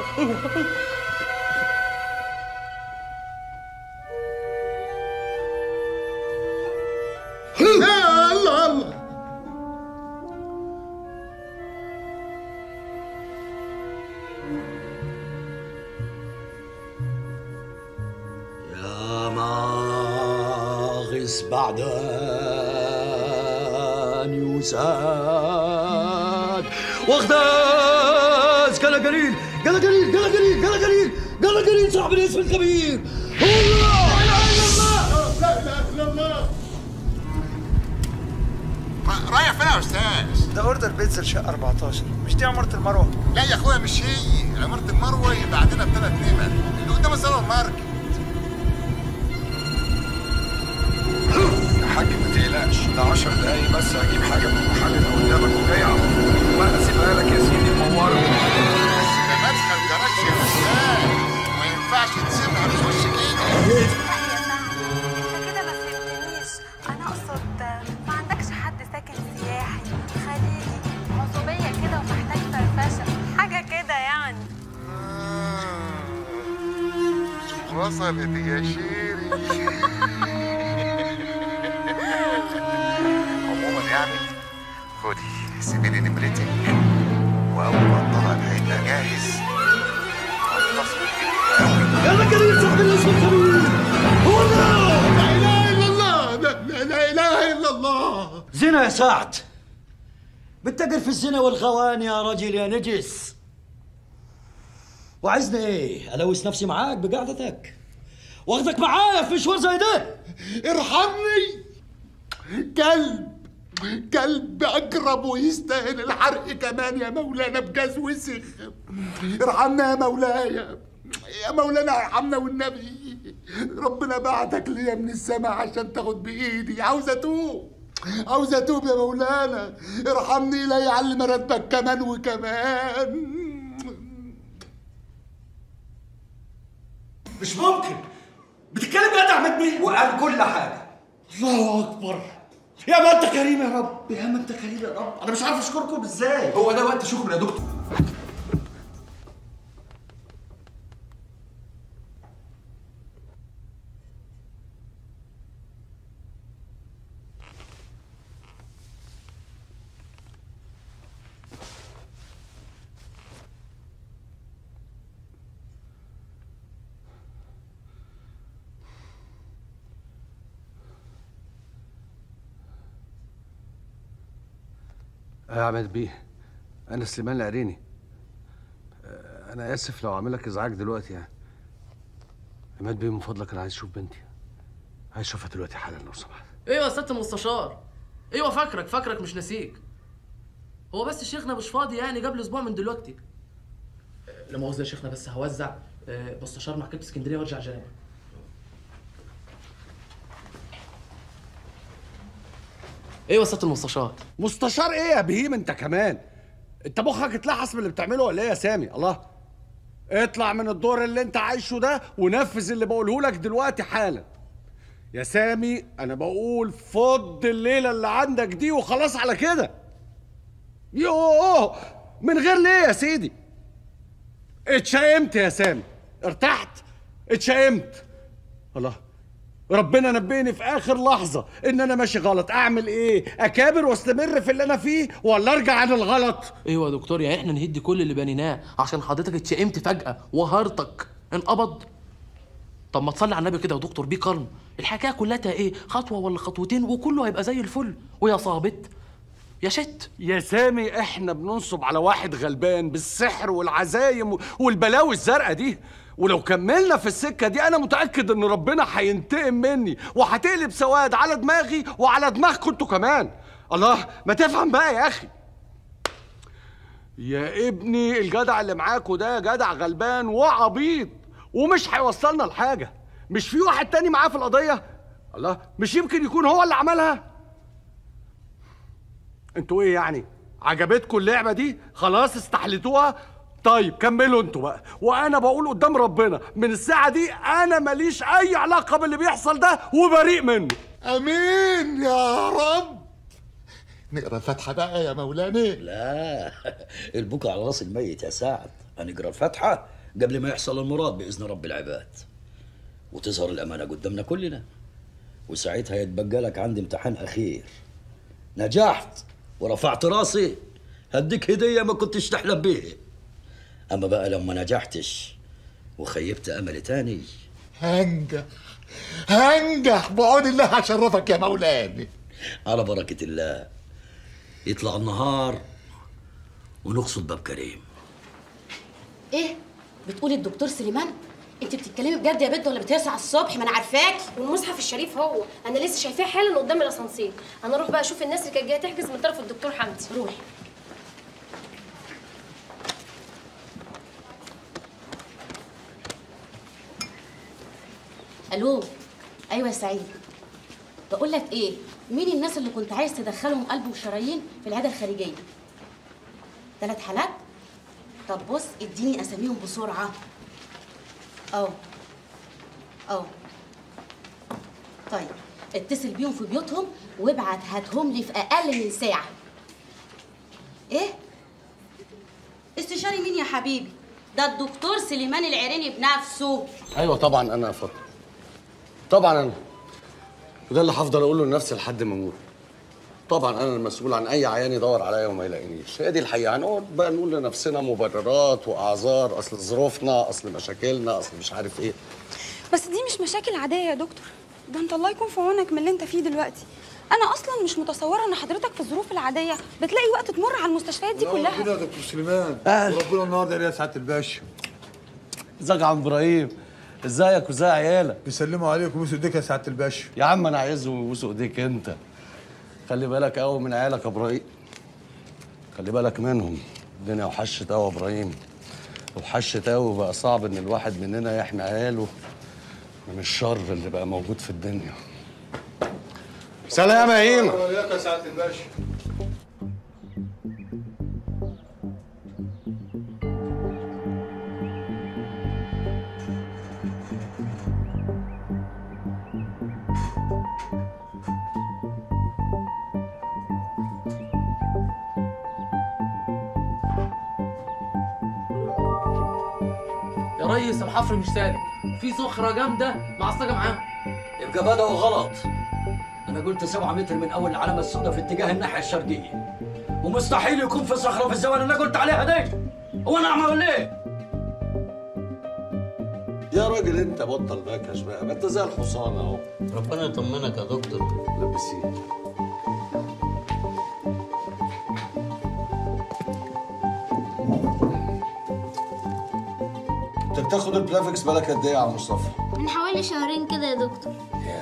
الله الله يا ماغز بعد أن يساد واغتاز قال قليل قال قليل قال قليل قال قليل قال قليل صاحب الاسم الكبير الله لا اله الا الله لا اله الا الله رايح فين يا استاذ؟ ده اوردر بيتزا الشقه 14 مش دي عماره المروه لا يا اخويا مش هي عمارة المروه يبقى عندنا بثلاث نمر اللي قدام السوبر ماركت يا حاج ما تقلقش ده 10 دقايق بس هجيب حاجه من المحل اللي قدامك وجاي على طول وانا اسيبها لك يا سيدي منوره بس ده مدخل جراج يا استاذ ما ينفعش تسيبها في وش كده كده ما فهمتنيش انا اقصد ما عندكش حد ساكن سياحي خليجي عصبيه كده ومحتاج فرفشه حاجه كده يعني وصلت يا شيري عموما يعني خدي سيبي لي نمرتك واول ما الطلب هيبقى جاهز هتصل بيك يلا قليل صاحب الاسم الكبير هنا لا اله الا الله لا لا لا اله الا الله زنا يا سعد بتقر في الزنا والخوان يا رجل يا نجس وعايزني ايه الوث نفسي معاك بقعدتك واخدك معايا في مشوار زي ده ارحمني كلب كلب اقرب ويستاهل الحرق كمان يا مولانا بجاز وسخ ارحمنا يا مولاي يا مولانا ارحمنا والنبي ربنا بعتك ليا من السماء عشان تاخد بايدي عاوز اتوب عاوز اتوب يا مولانا ارحمني لا يعلم راتبك كمان وكمان مش ممكن بتتكلم بجد يا عماد بيه وقال كل حاجه الله اكبر يا ما انت كريم يا رب يا ما انت كريم يا رب انا مش عارف اشكركم ازاي هو ده وقت شكر يا دكتور يا عماد بيه انا سليمان العريني آه، انا اسف لو عامل لك ازعاج دلوقتي يعني عماد بيه من فضلك انا عايز اشوف بنتي عايز اشوفها دلوقتي حالا لو سمحت ايوه يا سياده المستشار ايوه فاكرك فاكرك مش ناسيك هو بس شيخنا مش فاضي يعني قبل اسبوع من دلوقتي لا مؤاخذه يا شيخنا بس هوزع آه، مستشار مكتبه اسكندريه وارجع جنب ايوه يا سياده المستشار مستشار ايه يا بهيم انت كمان انت مخك اتلحس من اللي بتعمله ولا ايه يا سامي الله اطلع من الدور اللي انت عايشه ده ونفذ اللي بقوله لك دلوقتي حالا يا سامي انا بقول فض الليله اللي عندك دي وخلاص على كده يوه من غير ليه يا سيدي اتشائمت يا سامي ارتحت اتشائمت الله ربنا نبهني في اخر لحظه ان انا ماشي غلط اعمل ايه اكابر واستمر في اللي انا فيه ولا ارجع عن الغلط ايوه يا دكتور يعني احنا نهدي كل اللي بنيناه عشان حضرتك اتشائمت فجاه وهرتك انقبض طب ما تصلي على النبي كده يا دكتور بيه قرن الحكايه كلها ايه خطوه ولا خطوتين وكله هيبقى زي الفل ويا صابت يا شت يا سامي احنا بننصب على واحد غلبان بالسحر والعزايم والبلاوي الزرقاء دي ولو كملنا في السكه دي انا متاكد ان ربنا هينتقم مني وهتقلب سواد على دماغي وعلى دماغكم انتوا كمان الله ما تفهم بقى يا اخي يا ابني الجدع اللي معاكوا ده جدع غلبان وعبيط ومش هيوصلنا لحاجه مش في واحد تاني معاه في القضيه الله مش يمكن يكون هو اللي عملها انتوا ايه يعني عجبتكم اللعبه دي خلاص استحلتوها طيب كملوا انتوا بقى وانا بقول قدام ربنا من الساعه دي انا ماليش اي علاقه باللي بيحصل ده وبريء منه امين يا رب نقرا الفاتحه بقى يا مولانا لا البكا على راس الميت يا سعد هنقرا الفاتحه قبل ما يحصل المراد باذن رب العباد وتظهر الامانه قدامنا كلنا وساعتها يتبقى لك عندي امتحان اخير نجحت ورفعت راسي هديك هديه ما كنتش تحلم بيها اما بقى لو ما نجحتش وخيبت امل تاني هنجح هنجح بعون الله هشرفك يا مولانا على بركه الله يطلع النهار ونقصد باب كريم ايه بتقولي الدكتور سليمان انت بتتكلمي بجد يا بنت ولا بتهرسي على الصبح ما انا عارفاكي والمصحف الشريف هو انا لسه شايفاه حالا قدام الاسانسير انا اروح بقى اشوف الناس اللي كانت جايه تحجز من طرف الدكتور حمدي روحي الو ايوه يا سعيد بقول لك ايه مين الناس اللي كنت عايز تدخلهم قلب وشرايين في العياده الخارجيه ثلاث حالات طب بص اديني اساميهم بسرعه اه اه طيب اتصل بيهم في بيوتهم وابعت هاتهم لي في اقل من ساعه ايه استشاري مين يا حبيبي ده الدكتور سليمان العريني بنفسه ايوه طبعا انا يا فاطمه طبعا انا وده اللي هفضل اقوله لنفسي لحد ما اموت طبعا انا المسؤول عن اي عيان يدور عليا وما يلاقينيش هي دي الحقيقه هنقعد بقى نقول لنفسنا مبررات واعذار اصل ظروفنا اصل مشاكلنا اصل مش عارف ايه بس دي مش مشاكل عادية يا دكتور ده انت الله يكون في عونك من اللي انت فيه دلوقتي انا اصلا مش متصوره ان حضرتك في الظروف العاديه بتلاقي وقت تمر على المستشفيات دي كلها ربنا يا دكتور سليمان أهلا. وربنا النهارده يا سعاده الباشا ازيك يا عم ابراهيم ازيك وازاي عيالك بيسلموا عليك وبوسوا ايديك يا سعاده الباشا يا عم انا عايزهم يبوسوا ايديك انت خلي بالك قوي من عيالك يا ابراهيم خلي بالك منهم الدنيا وحشت قوي يا ابراهيم وحشت قوي بقى صعب ان الواحد مننا يحمي عياله من الشر اللي بقى موجود في الدنيا سلام يا هيما وياك يا سعاده الباشا يا ريس الحفر مش سالك في صخره جامده معصلجه معاهم يبقى بدأوا غلط انا قلت سبعة متر من اول العلامة السوداء في اتجاه الناحية الشرقية ومستحيل يكون في صخرة في الزمن اللي انا قلت عليها دي هو انا اعمى ولا ايه؟ يا راجل انت بطل باكش بقى ما انت زي الحصان اهو ربنا يطمنك يا دكتور لبسيه انت بتاخد البلافكس بالك قد ايه يا عم مصطفى؟ من حوالي شهرين كده يا دكتور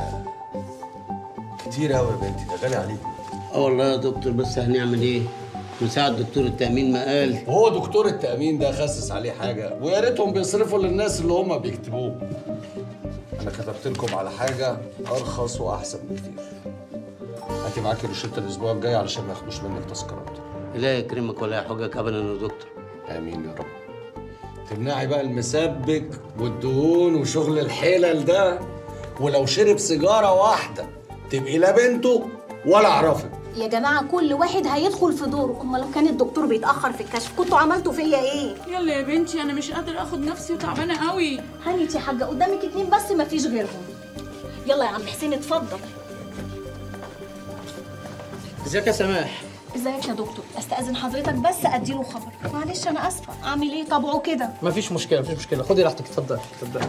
كتير قوي يا بنتي ده غالي عليك اه والله يا دكتور بس هنعمل ايه؟ مساعد دكتور التأمين ما قال وهو دكتور التأمين ده خسس عليه حاجة ويا ريتهم بيصرفوا للناس اللي هم بيكتبوه أنا كتبت لكم على حاجة أرخص وأحسن بكتير هاتي معاكي روشتة الأسبوع الجاي علشان ما ياخدوش منك تذكرات لا يكرمك ولا يحوجك ابدا يا دكتور آمين يا رب تمنعي بقى المسبك والدهون وشغل الحلل ده ولو شرب سيجارة واحدة تبقي لا بنته ولا أعرفك يا جماعة كل واحد هيدخل في دوره أما لو كان الدكتور بيتأخر في الكشف كنتوا عملتوا فيا إيه؟ يلا يا بنتي انا مش قادره اخد نفسي وتعبانه قوي هانيتي يا حاجة قدامك اتنين بس مفيش غيرهم يلا يا عم حسين اتفضل ازيك يا سماح ازيك يا دكتور استأذن حضرتك بس اديله خبر معلش انا اسفة اعمل ايه طبعه كده مفيش مشكله مفيش مشكله خدي راحتك اتفضلي اتفضلي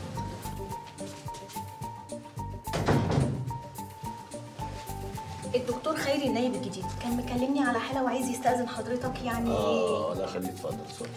الدكتور خيري النايب الجديد كان مكلمني على حالة وعايز يستأذن حضرتك يعني آه لا خليه يتفضل اتفضل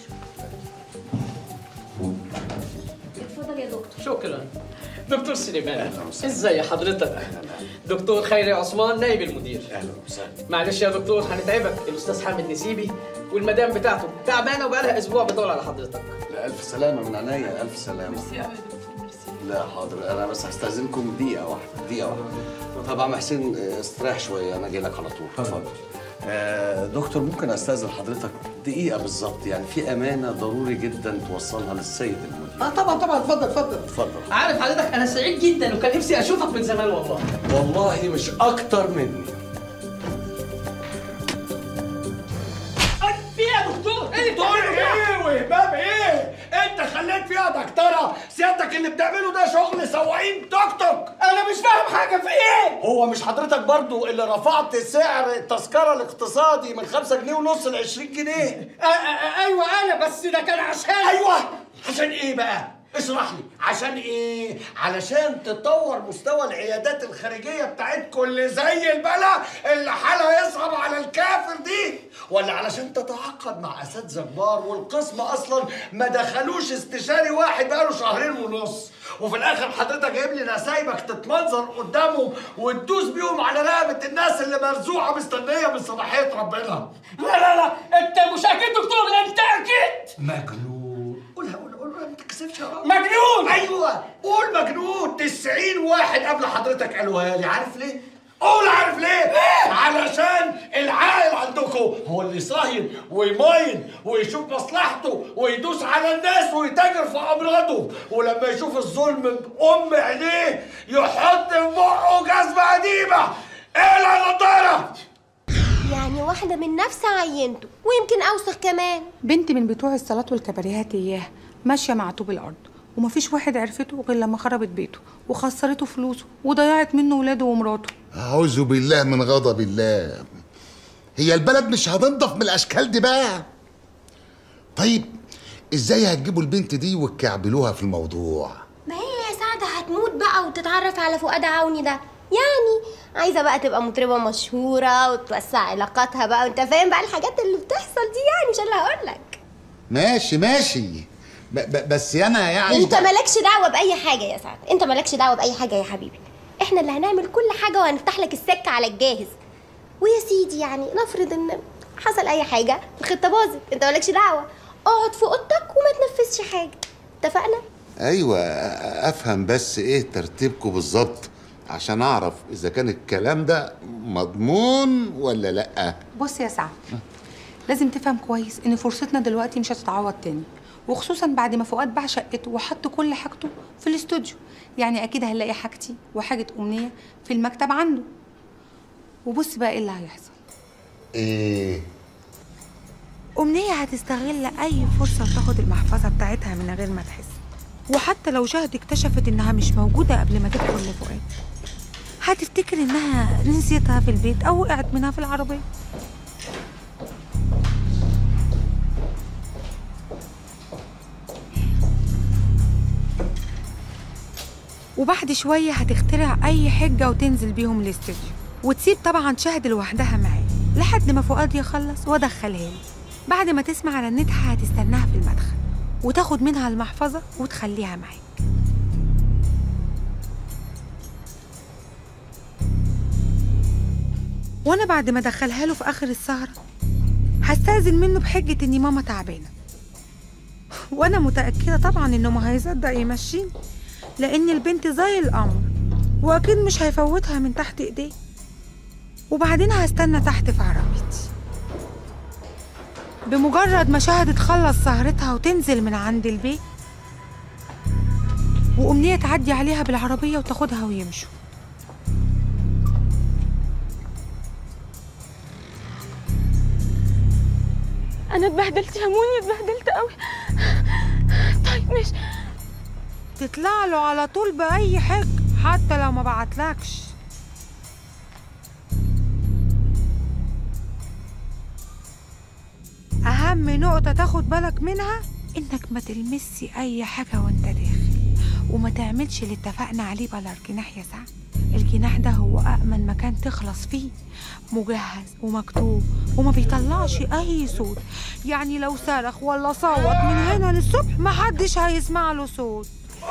اتفضل يا دكتور شكرا دكتور سليمان ازاي حضرتك دكتور خيري عثمان نائب المدير اهلا وسهلا معلش يا دكتور هنتعبك الاستاذ حامد نسيبي والمدام بتاعته تعبانه وبقالها اسبوع بتدور على حضرتك لا ألف سلامة من عينيا ألف سلامة لا حاضر أنا بس هستأذنكم دقيقة واحدة دقيقة واحدة طب يا عم حسين آه، استريح شوية أنا جاي لك على طول اتفضل آه دكتور ممكن استاذن حضرتك دقيقة بالظبط يعني في أمانة ضروري جدا توصلها للسيد المدير اه طبعا طبعا اتفضل اتفضل اتفضل عارف حضرتك انا سعيد جدا وكان نفسي اشوفك من زمان والله والله مش أكتر مني في ايه يا دكتور؟ ايه دكتور ايه وهباب ايه؟ انت خليت فيها دكتوره سيادتك اللي بتعمله ده شغل سواقين توك توك انا مش فاهم حاجه في ايه؟ هو مش حضرتك برضو اللي رفعت سعر التذكره الاقتصادي من 5 جنيه ونص ل 20 جنيه؟ ايوه انا بس ده كان عشان ايوه عشان ايه بقى؟ اشرح لي عشان ايه؟ علشان تطور مستوى العيادات الخارجيه بتاعتكم اللي زي البلا اللي حالها يصعب على الكافر دي ولا علشان تتعاقد مع اساتذه كبار والقسم اصلا ما دخلوش استشاري واحد بقاله شهرين ونص وفي الاخر حضرتك جايب لي نسايبك تتمنظر قدامهم وتدوس بيهم على رقبه الناس اللي مرزوعه مستنيه من صلاحيه ربنا لا لا لا انت مش اكيد دكتور انت اكيد مجنون قولها قولها قولها ما تكسفش يا راجل مجنون ايوه قول مجنون 90 واحد قبل حضرتك قالوها لي عارف ليه؟ قول عارف ليه؟ علشان العاقل عندكم هو اللي يصاين ويماين ويشوف مصلحته ويدوس على الناس ويتاجر في امراضه ولما يشوف الظلم بأم عينيه يحط في بقه جزمه قديمه اقلع نضاره يعني واحدة من نفس عينته ويمكن أوسخ كمان بنت من بتوع الصالات والكباريهات اياه ماشيه مع طوب الارض ومفيش واحد عرفته غير لما خربت بيته وخسرته فلوسه وضيعت منه ولاده ومراته أعوذ بالله من غضب الله هي البلد مش هتنضف من الأشكال دي بقى طيب إزاي هتجيبوا البنت دي وتكعبلوها في الموضوع ما هي يا سعدة هتموت بقى وتتعرف على فؤاد عوني ده يعني عايزة بقى تبقى مطربة مشهورة وتوسع علاقاتها بقى وانت فاهم بقى الحاجات اللي بتحصل دي يعني مش اللي هقولك ماشي ماشي ب ب بس أنا يعني انت مالكش دعوة بأي حاجة يا سعدة انت مالكش دعوة بأي حاجة يا حبيبي احنا اللي هنعمل كل حاجة وهنفتح لك السكة على الجاهز ويا سيدي يعني نفرض ان حصل اي حاجة الخطة باظت انت مالكش دعوة اقعد في اوضتك وما تنفذش حاجة اتفقنا؟ أيوة أفهم بس إيه ترتيبكم بالظبط عشان اعرف اذا كان الكلام ده مضمون ولا لا بص يا سعد لازم تفهم كويس ان فرصتنا دلوقتي مش هتتعوض تاني وخصوصا بعد ما فؤاد باع شقته وحط كل حاجته في الاستوديو يعني اكيد هنلاقي حاجتي وحاجه امنيه في المكتب عنده وبص بقى ايه اللي هيحصل ايه أمنية هتستغل أي فرصة وتاخد المحفظة بتاعتها من غير ما تحس وحتى لو شهد اكتشفت إنها مش موجودة قبل ما تدخل لفؤاد هتفتكر إنها نسيتها في البيت أو وقعت منها في العربية وبعد شوية هتخترع أي حجة وتنزل بيهم الاستوديو وتسيب طبعا شهد لوحدها معاه لحد ما فؤاد يخلص وادخلها له بعد ما تسمع رنتها هتستناها في المدخل وتاخد منها المحفظة وتخليها معاك وانا بعد ما ادخلها له في اخر السهرة هستأذن منه بحجة اني ماما تعبانة وانا متأكدة طبعا انه ما هيصدق يمشيني لان البنت زي القمر واكيد مش هيفوتها من تحت ايديه وبعدين هستنى تحت في عربيتي بمجرد ما شهد تخلص سهرتها وتنزل من عند البيت وأمنية تعدي عليها بالعربية وتاخدها ويمشوا انا اتبهدلت يا موني اتبهدلت قوي طيب مش تطلع له على طول بأي حاجة حتى لو ما بعتلكش أهم نقطة تاخد بالك منها إنك ما تلمسي أي حاجة وأنت داخل وما تعملش اللي اتفقنا عليه بلا الجناح يا سعد الجناح ده هو أأمن مكان تخلص فيه مجهز ومكتوب وما بيطلعش أي صوت يعني لو صرخ ولا صوت من هنا للصبح محدش هيسمع له صوت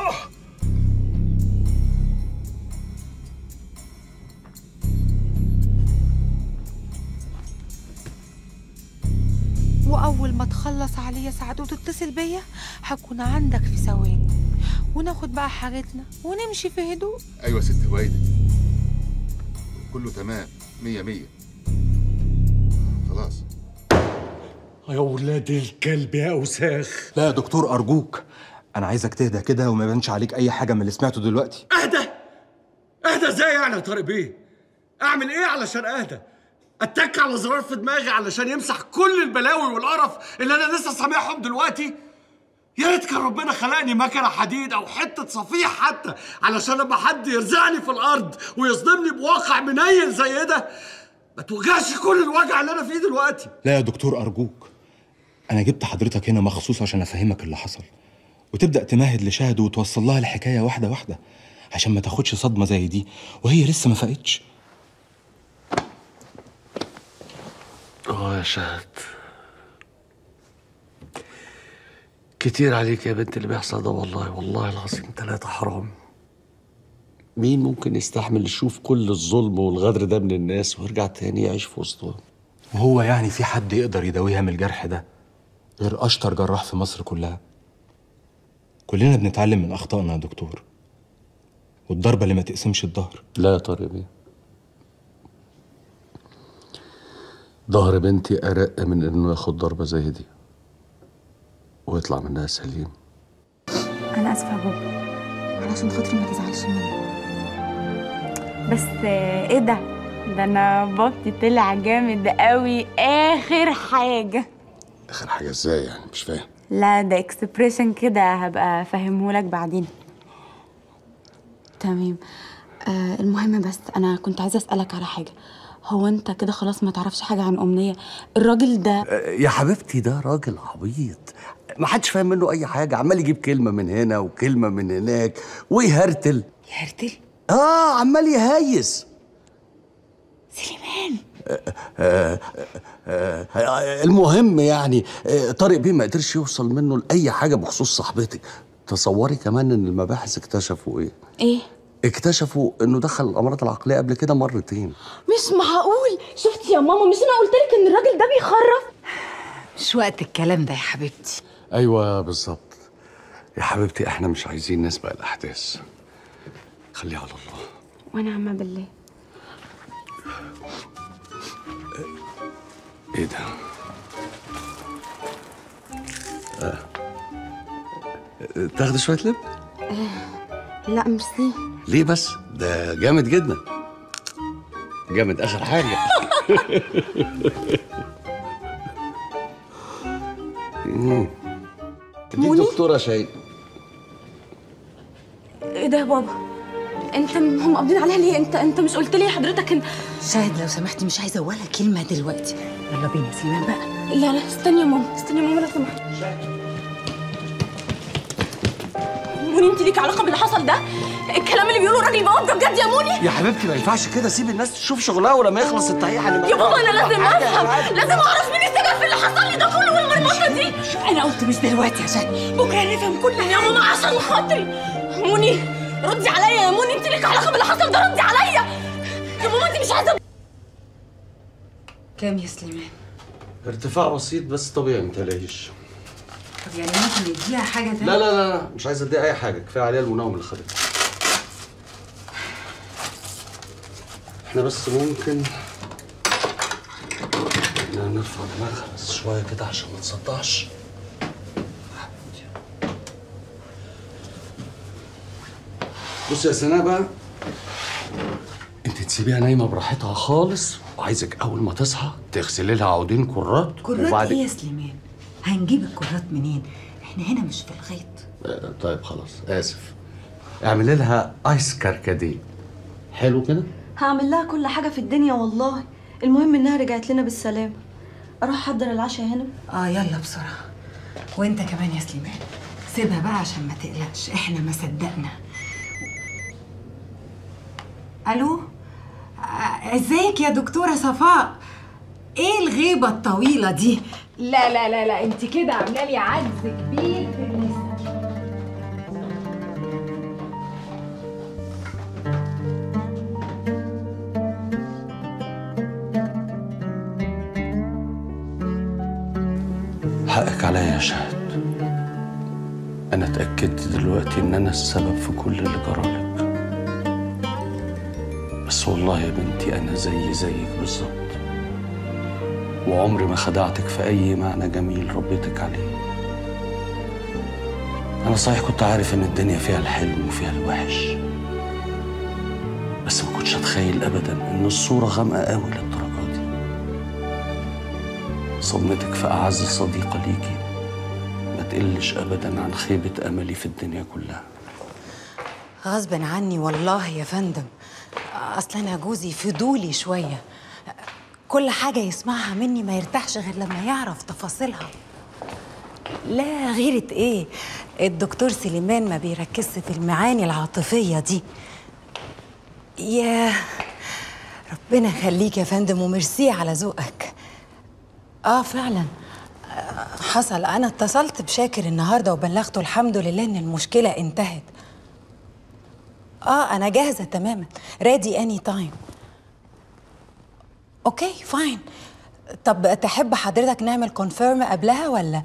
وأول ما تخلص عليا يا سعد وتتصل بيا هكون عندك في ثواني وناخد بقى حاجتنا ونمشي في هدوء ايوه ست هويدا كله تمام مية مية خلاص يا ولاد الكلب يا اوساخ لا يا دكتور ارجوك انا عايزك تهدى كده وما يبانش عليك اي حاجه من اللي سمعته دلوقتي اهدى اهدى ازاي يعني يا طارق بيه اعمل ايه علشان اهدى اتك على زرار في دماغي علشان يمسح كل البلاوي والقرف اللي انا لسه سامعهم دلوقتي يا ريت كان ربنا خلقني مكنه حديد او حته صفيح حتى علشان لما حد يرزعني في الارض ويصدمني بواقع منيل زي ده ما توجعش كل الوجع اللي انا فيه دلوقتي لا يا دكتور ارجوك انا جبت حضرتك هنا مخصوص عشان افهمك اللي حصل وتبدا تمهد لشهد وتوصل لها الحكايه واحده واحده عشان ما تاخدش صدمه زي دي وهي لسه ما فاقتش اه يا شهد كتير عليك يا بنت اللي بيحصل ده والله والله العظيم تلاتة حرام مين ممكن يستحمل يشوف كل الظلم والغدر ده من الناس ويرجع تاني يعيش في وسطهم وهو يعني في حد يقدر يداويها من الجرح ده غير اشطر جراح في مصر كلها كلنا بنتعلم من اخطائنا يا دكتور والضربه اللي ما تقسمش الظهر لا يا طارق بيه ظهر بنتي أرق من إنه ياخد ضربة زي دي ويطلع منها سليم انا اسفه يا بابا علشان خاطري ما تزعلش مني بس آه، ايه ده ده انا بابتي طلع جامد قوي اخر حاجه اخر حاجه ازاي يعني مش فاهم لا ده اكسبريشن كده هبقى افهمهولك بعدين تمام آه المهم بس انا كنت عايزه اسالك على حاجه هو انت كده خلاص ما تعرفش حاجه عن امنيه الراجل ده يا حبيبتي ده راجل عبيط ما حدش فاهم منه أي حاجة عمال يجيب كلمة من هنا وكلمة من هناك ويهرتل يهرتل؟ آه عمال يهيس سليمان آه آه آه المهم يعني آه طارق بيه ما قدرش يوصل منه لأي حاجة بخصوص صاحبتك تصوري كمان إن المباحث اكتشفوا إيه؟ ايه اكتشفوا إنه دخل الأمراض العقلية قبل كده مرتين مش معقول شفتي يا ماما مش انا قلت لك ان الراجل ده بيخرف مش وقت الكلام ده يا حبيبتي ايوه بالظبط يا حبيبتي احنا مش عايزين نسبق الاحداث خليها على الله ونعم بالله ايه ده؟ آه. تاخد شوية لب؟ آه. لا ميرسي ليه بس؟ ده جامد جدا جامد آخر حاجة مم. دي موني؟ دكتورة شاهين ايه ده يا بابا انت هم قابضين عليها ليه انت انت مش قلت لي حضرتك ان شاهد لو سمحتي مش عايزه ولا كلمه دلوقتي يلا بينا يا سليمان بقى لا لا استني يا ماما استني يا ماما لو سمحت موني انت ليك علاقه باللي حصل ده الكلام اللي بيقوله الراجل بواب ده بجد يا موني يا حبيبتي ما ينفعش كده سيب الناس تشوف شغلها ولما يخلص التحقيق هنبقى يا بابا انا نعرف لازم حاجة. افهم لازم اعرف مين السبب في اللي حصل لي ده كله والمرمطه دي انا قلت مش دلوقتي يا شاهد بكره نفهم كل يا ماما عشان خاطري موني ردي عليا يا موني انت ليك علاقه باللي حصل ده ردي عليا يا ماما انت مش عايزه كام يا سليمان ارتفاع بسيط بس طبيعي ما تقلقيش طب يعني ممكن نديها حاجه تانية لا لا لا مش عايز اديها اي حاجه كفايه عليها المنوم اللي خدته احنا بس ممكن إننا نرفع دماغها بس شويه كده عشان ما تصدعش بص يا سناء بقى انت تسيبيها نايمه براحتها خالص وعايزك اول ما تصحى تغسلي لها عودين كرات كرات ايه يا سليمان هنجيب الكرات منين احنا هنا مش في الغيط آه، طيب خلاص اسف اعملي لها ايس كركديه حلو كده هعمل لها كل حاجة في الدنيا والله المهم انها رجعت لنا بالسلامة اروح احضر العشاء هنا اه يلا بسرعه وانت كمان يا سليمان سيبها بقى عشان ما تقلقش احنا ما صدقنا الو آه، ازيك يا دكتوره صفاء ايه الغيبه الطويله دي لا لا لا لا انت كده عامله لي عجز كبير في النساء حقك عليا يا شهد انا اتاكدت دلوقتي ان انا السبب في كل اللي جرالك بس والله يا بنتي انا زي زيك بالظبط وعمري ما خدعتك في اي معنى جميل ربيتك عليه انا صحيح كنت عارف ان الدنيا فيها الحلو وفيها الوحش بس ما كنتش اتخيل ابدا ان الصوره غامقه قوي للدرجه دي صدمتك في اعز صديقه ليكي ما تقلش ابدا عن خيبه املي في الدنيا كلها غصب عني والله يا فندم اصل انا جوزي فضولي شويه كل حاجه يسمعها مني ما يرتاحش غير لما يعرف تفاصيلها لا غيرة ايه الدكتور سليمان ما بيركزش في المعاني العاطفيه دي يا ربنا يخليك يا فندم وميرسي على ذوقك اه فعلا آه، حصل انا اتصلت بشاكر النهارده وبلغته الحمد لله ان المشكله انتهت اه انا جاهزه تماما ريدي اني تايم اوكي فاين طب تحب حضرتك نعمل كونفيرم قبلها ولا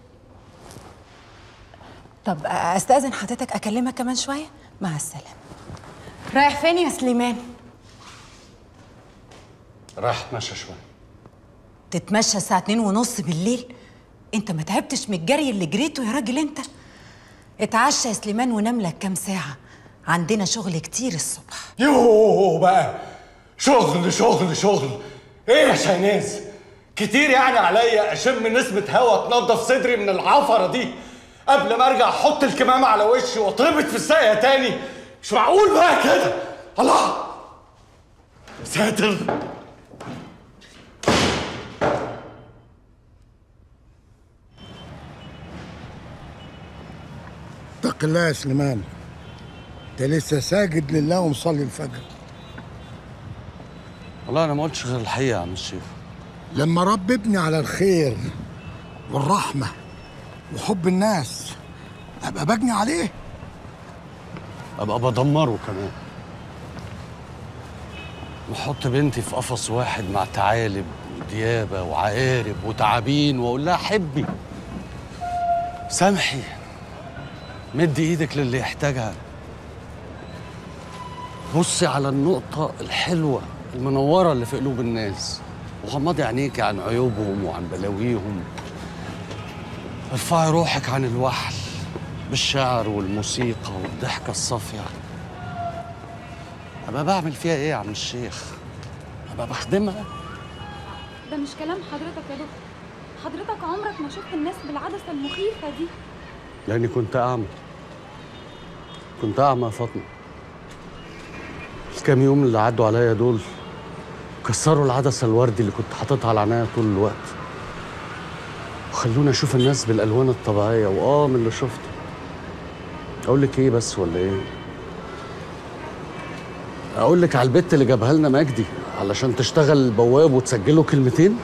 طب استاذن حضرتك اكلمك كمان شويه مع السلامه رايح فين يا سليمان راح اتمشى شويه تتمشى الساعه اتنين ونص بالليل انت ما تعبتش من الجري اللي جريته يا راجل انت اتعشى يا سليمان ونام لك كام ساعه عندنا شغل كتير الصبح يوه بقى شغل شغل شغل ايه يا شايناز كتير يعني عليا اشم نسمة هوا تنضف صدري من العفرة دي قبل ما ارجع احط الكمامة على وشي واتربط في الساقية تاني مش معقول بقى كده الله ساتر اتق الله يا سليمان انت لسه ساجد لله ومصلي الفجر والله انا ما قلتش غير الحقيقه يا عم الشيخ لما رب ابني على الخير والرحمة وحب الناس أبقى بجني عليه ابقى بدمره كمان واحط بنتي في قفص واحد مع ثعالب وديابه وعقارب وتعابين واقول لها حبي سامحي مدي ايدك للي يحتاجها بصي على النقطة الحلوة المنورة اللي في قلوب الناس وغمضي عينيكي عن عيوبهم وعن بلاويهم ارفعي روحك عن الوحل بالشعر والموسيقى والضحكة الصافية أبقى بعمل فيها إيه يا عم الشيخ؟ أبقى بخدمها ده مش كلام حضرتك يا دكتور حضرتك عمرك ما شفت الناس بالعدسة المخيفة دي لأني كنت أعمى كنت أعمى يا فاطمة الكام يوم اللي عدوا عليا دول كسروا العدسة الوردي اللي كنت حاططها على عينيا طول الوقت وخلوني أشوف الناس بالألوان الطبيعية وآه من اللي شفته أقول لك إيه بس ولا إيه؟ أقول لك على البت اللي جابها لنا مجدي علشان تشتغل بواب وتسجله كلمتين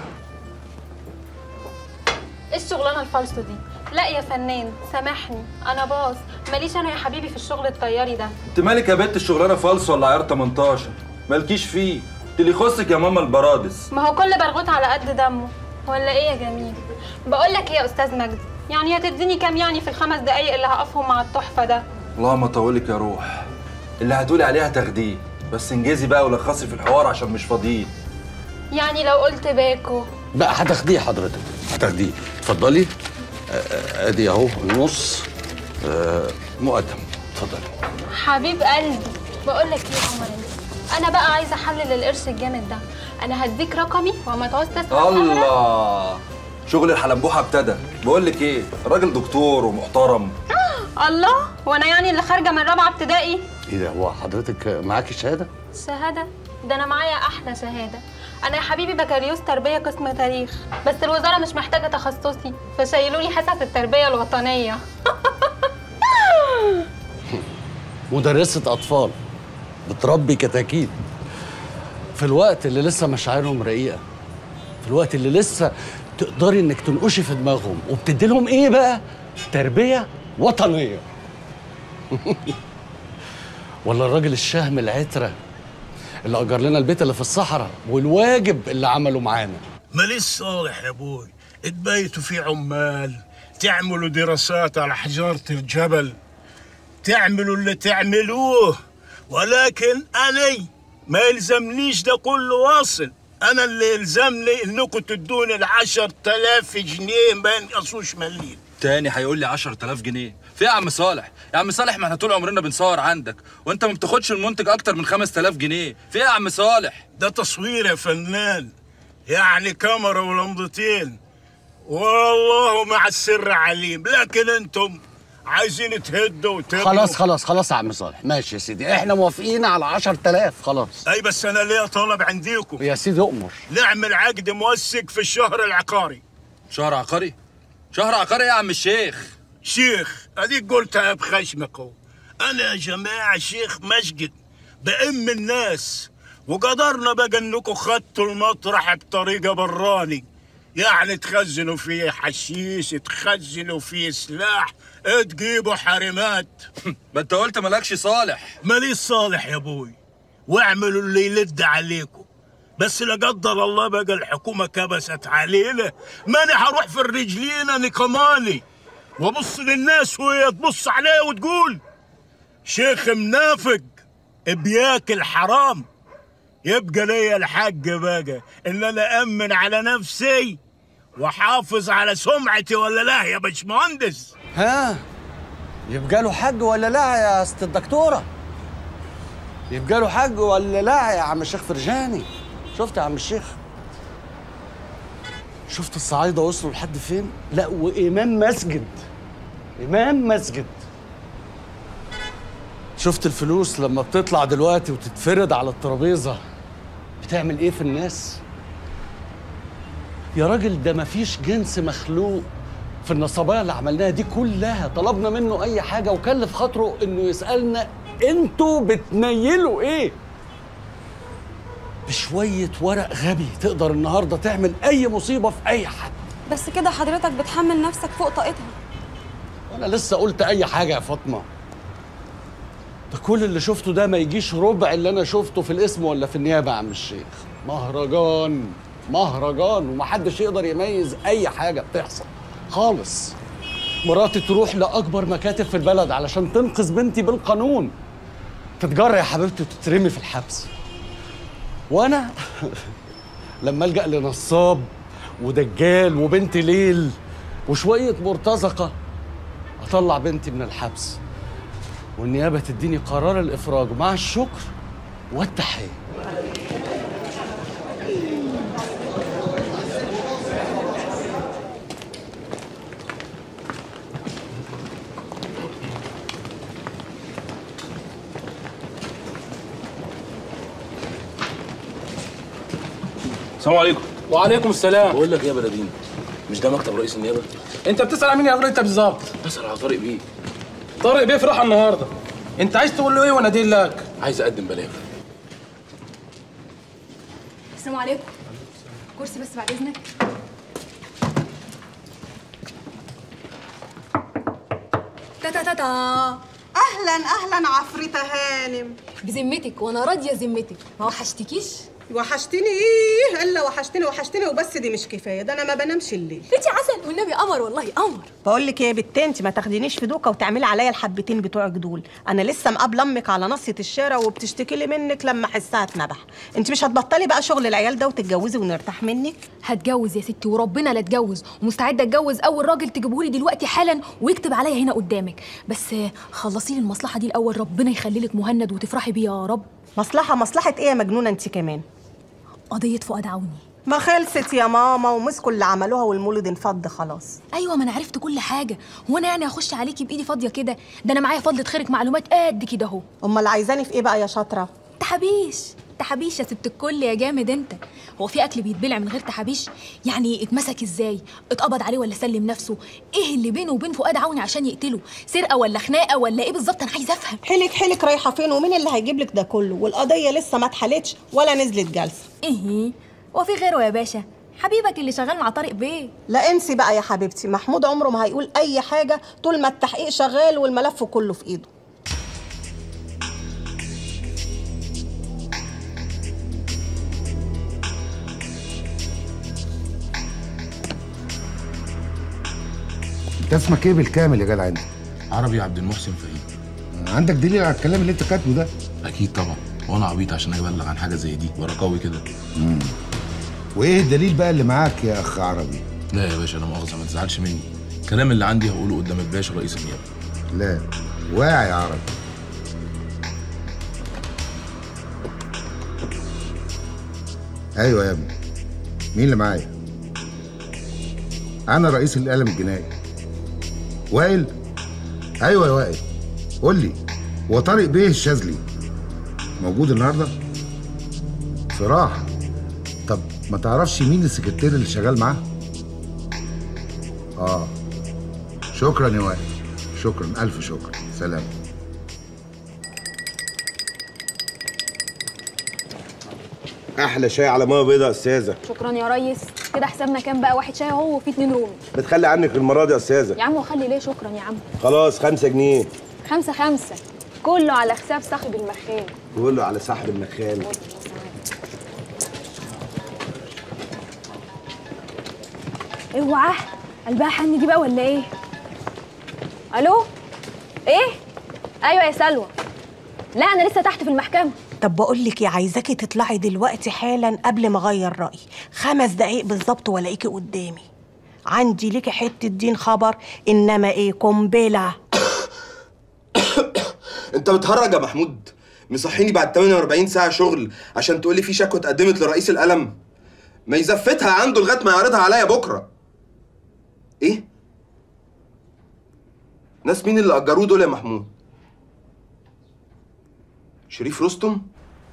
ايه الشغلانه الفالصه دي لا يا فنان سامحني انا باص ماليش انا يا حبيبي في الشغل الطياري ده انت مالك يا بنت الشغلانه فالص ولا عيار 18 مالكيش فيه انت اللي يخصك يا ماما البرادس ما هو كل برغوت على قد دمه ولا ايه يا جميل بقول لك ايه يا استاذ مجدي يعني هتديني كام يعني في الخمس دقايق اللي هقفهم مع التحفه ده اللهم طولك يا روح اللي هتقولي عليها تاخديه بس انجزي بقى ولخصي في الحوار عشان مش فاضيين يعني لو قلت باكو بقى هتاخديه حضرتك هتاخديه اتفضلي آه، آه، ادي اهو النص آه، مقدم اتفضلي حبيب قلبي بقول لك ايه يا عمر انت انا بقى عايزه احلل القرش الجامد ده انا هديك رقمي وما تعوز تسمع سهرة. الله شغل الحلنبوحه ابتدى بقول لك ايه راجل دكتور ومحترم الله وانا يعني اللي خارجه من رابعه ابتدائي ايه ده هو حضرتك معاكي شهاده شهاده ده انا معايا احلى شهاده انا يا حبيبي بكالوريوس تربيه قسم تاريخ بس الوزاره مش محتاجه تخصصي فشيلوني حصص التربيه الوطنيه مدرسة أطفال بتربي كتاكيت في الوقت اللي لسه مشاعرهم رقيقة في الوقت اللي لسه تقدري إنك تنقشي في دماغهم وبتدي لهم إيه بقى؟ تربية وطنية ولا الراجل الشهم العترة اللي أجر لنا البيت اللي في الصحراء والواجب اللي عمله معانا ماليش صالح يا ابوي تبيتوا في عمال تعملوا دراسات على حجارة الجبل تعملوا اللي تعملوه ولكن أنا ما يلزمنيش ده كله واصل أنا اللي يلزمني إنكم تدوني العشر تلاف جنيه ما ينقصوش مليم تاني هيقول لي 10000 جنيه في إيه يا عم صالح يا عم صالح ما احنا طول عمرنا بنصور عندك وانت ما بتاخدش المنتج اكتر من 5000 جنيه في إيه يا عم صالح ده تصوير يا فنان يعني كاميرا ولمضتين والله مع السر عليم لكن انتم عايزين تهدوا وتبنوا خلاص خلاص خلاص يا عم صالح ماشي يا سيدي احنا موافقين على 10000 خلاص اي بس انا ليا طلب عنديكم يا سيدي أؤمر نعمل عقد موثق في الشهر العقاري شهر عقاري شهر عقاري يا عم الشيخ شيخ اديك قلتها بخشمك اهو انا يا جماعه شيخ مسجد بأم الناس وقدرنا بقى انكم خدتوا المطرح بطريقه براني يعني تخزنوا فيه حشيش تخزنوا فيه سلاح تجيبوا حريمات ما انت قلت مالكش صالح ماليش صالح يا ابوي واعملوا اللي يلد عليكم بس لا قدر الله بقى الحكومه كبست علينا ما انا هروح في الرجلين انا كماني وابص للناس وهي تبص عليا وتقول شيخ منافق بياكل حرام يبقى ليا الحق بقى ان انا امن على نفسي واحافظ على سمعتي ولا لا يا باشمهندس ها يبقى له حج ولا لا يا ست الدكتوره يبقى له حج ولا لا يا عم الشيخ فرجاني شفت يا عم الشيخ شفت الصعايده وصلوا لحد فين لا وامام مسجد امام مسجد شفت الفلوس لما بتطلع دلوقتي وتتفرد على الترابيزه بتعمل ايه في الناس يا راجل ده مفيش جنس مخلوق في النصبايا اللي عملناها دي كلها طلبنا منه اي حاجه وكلف خاطره انه يسالنا انتوا بتنيلوا ايه بشويه ورق غبي تقدر النهارده تعمل اي مصيبه في اي حد بس كده حضرتك بتحمل نفسك فوق طاقتها وانا لسه قلت اي حاجه يا فاطمه ده كل اللي شفته ده ما يجيش ربع اللي انا شفته في الاسم ولا في النيابه يا عم الشيخ مهرجان مهرجان ومحدش يقدر يميز اي حاجه بتحصل خالص مراتي تروح لاكبر مكاتب في البلد علشان تنقذ بنتي بالقانون تتجرى يا حبيبتي وتترمي في الحبس وانا لما الجا لنصاب ودجال وبنت ليل وشويه مرتزقه اطلع بنتي من الحبس والنيابه تديني قرار الافراج مع الشكر والتحيه السلام عليكم وعليكم السلام بقول لك ايه يا بلدين مش ده مكتب رئيس النيابه انت بتسال على مين يا راجل انت بالظبط بسال على طارق بيه طارق بيه في راحه النهارده انت عايز تقول له ايه وانا ادين لك عايز اقدم بلاغ السلام عليكم كرسي بس بعد اذنك تا تا تا تا اهلا اهلا عفريته هانم بذمتك وانا راضيه ذمتك ما وحشتكيش وحشتني ايه الا وحشتني وحشتني وبس دي مش كفايه ده انا ما بنامش الليل انت عسل والنبي قمر والله قمر بقول لك ايه يا بت انت ما تاخدينيش في دوكه وتعملي عليا الحبتين بتوعك دول انا لسه مقابله امك على نصيه الشارع وبتشتكي لي منك لما احسها اتنبح انت مش هتبطلي بقى شغل العيال ده وتتجوزي ونرتاح منك هتجوز يا ستي وربنا لا اتجوز ومستعده اتجوز اول راجل تجيبهولي دلوقتي حالا ويكتب عليا هنا قدامك بس آه، خلصي لي المصلحه دي الاول ربنا يخلي لك مهند وتفرحي بيه يا رب مصلحه مصلحه ايه يا مجنونه انت كمان قضيه فؤاد عوني ما خلصت يا ماما ومسكوا اللي عملوها والمولد انفض خلاص ايوه ما انا عرفت كل حاجه هو انا يعني هخش عليكي بايدي فاضيه كده ده انا معايا فضله خيرك معلومات قد كده اهو امال عايزاني في ايه بقى يا شاطره تحابيش تحابيش يا ست الكل يا جامد انت هو في اكل بيتبلع من غير تحابيش يعني اتمسك ازاي اتقبض عليه ولا سلم نفسه ايه اللي بينه وبين فؤاد عوني عشان يقتله سرقه ولا خناقه ولا ايه بالظبط انا عايزه افهم حيلك حيلك رايحه فين ومين اللي هيجيب لك ده كله والقضيه لسه ما اتحلتش ولا نزلت جلسه ايه هو في غيره يا باشا حبيبك اللي شغال مع طارق بيه لا انسي بقى يا حبيبتي محمود عمره ما هيقول اي حاجه طول ما التحقيق شغال والملف كله في ايده انت اسمك ايه بالكامل يا جدع انت؟ عربي عبد المحسن فهيم عندك دليل على الكلام اللي انت كاتبه ده؟ اكيد طبعا وانا عبيط عشان ابلغ عن حاجه زي دي وانا قوي كده مم. وايه الدليل بقى اللي معاك يا اخ عربي؟ لا يا باشا انا مؤاخذه ما تزعلش مني الكلام اللي عندي هقوله قدام الباشا رئيس النيابه لا واعي يا عربي ايوه يا ابني مين اللي معايا؟ انا رئيس القلم الجنائي وائل ايوه يا وائل قول لي هو طارق بيه الشاذلي موجود النهارده؟ صراحه طب ما تعرفش مين السكرتير اللي شغال معاه؟ اه شكرا يا وائل شكرا الف شكر سلام احلى شاي على ميه بيضاء يا استاذه شكرا يا ريس كده حسابنا كام بقى واحد شاي اهو وفي اتنين رومي بتخلي عنك المره دي يا استاذه يا عم وخلي ليه شكرا يا عم خلاص خمسة جنيه خمسة خمسة كله على حساب صاحب المخان قول له على سحر المخان اوعى قلبها حن دي بقى ولا ايه الو ايه ايوه يا سلوى لا انا لسه تحت في المحكمه طب بقول لك ايه عايزاكي تطلعي دلوقتي حالا قبل ما اغير رايي خمس دقايق بالظبط والاقيكي قدامي عندي ليكي حته دين خبر انما ايه قنبله انت بتهرج يا محمود مصحيني بعد 48 ساعه شغل عشان تقولي في شكوى اتقدمت لرئيس القلم ما يزفتها عنده لغايه ما يعرضها عليا بكره ايه ناس مين اللي اجروه دول يا محمود شريف رستم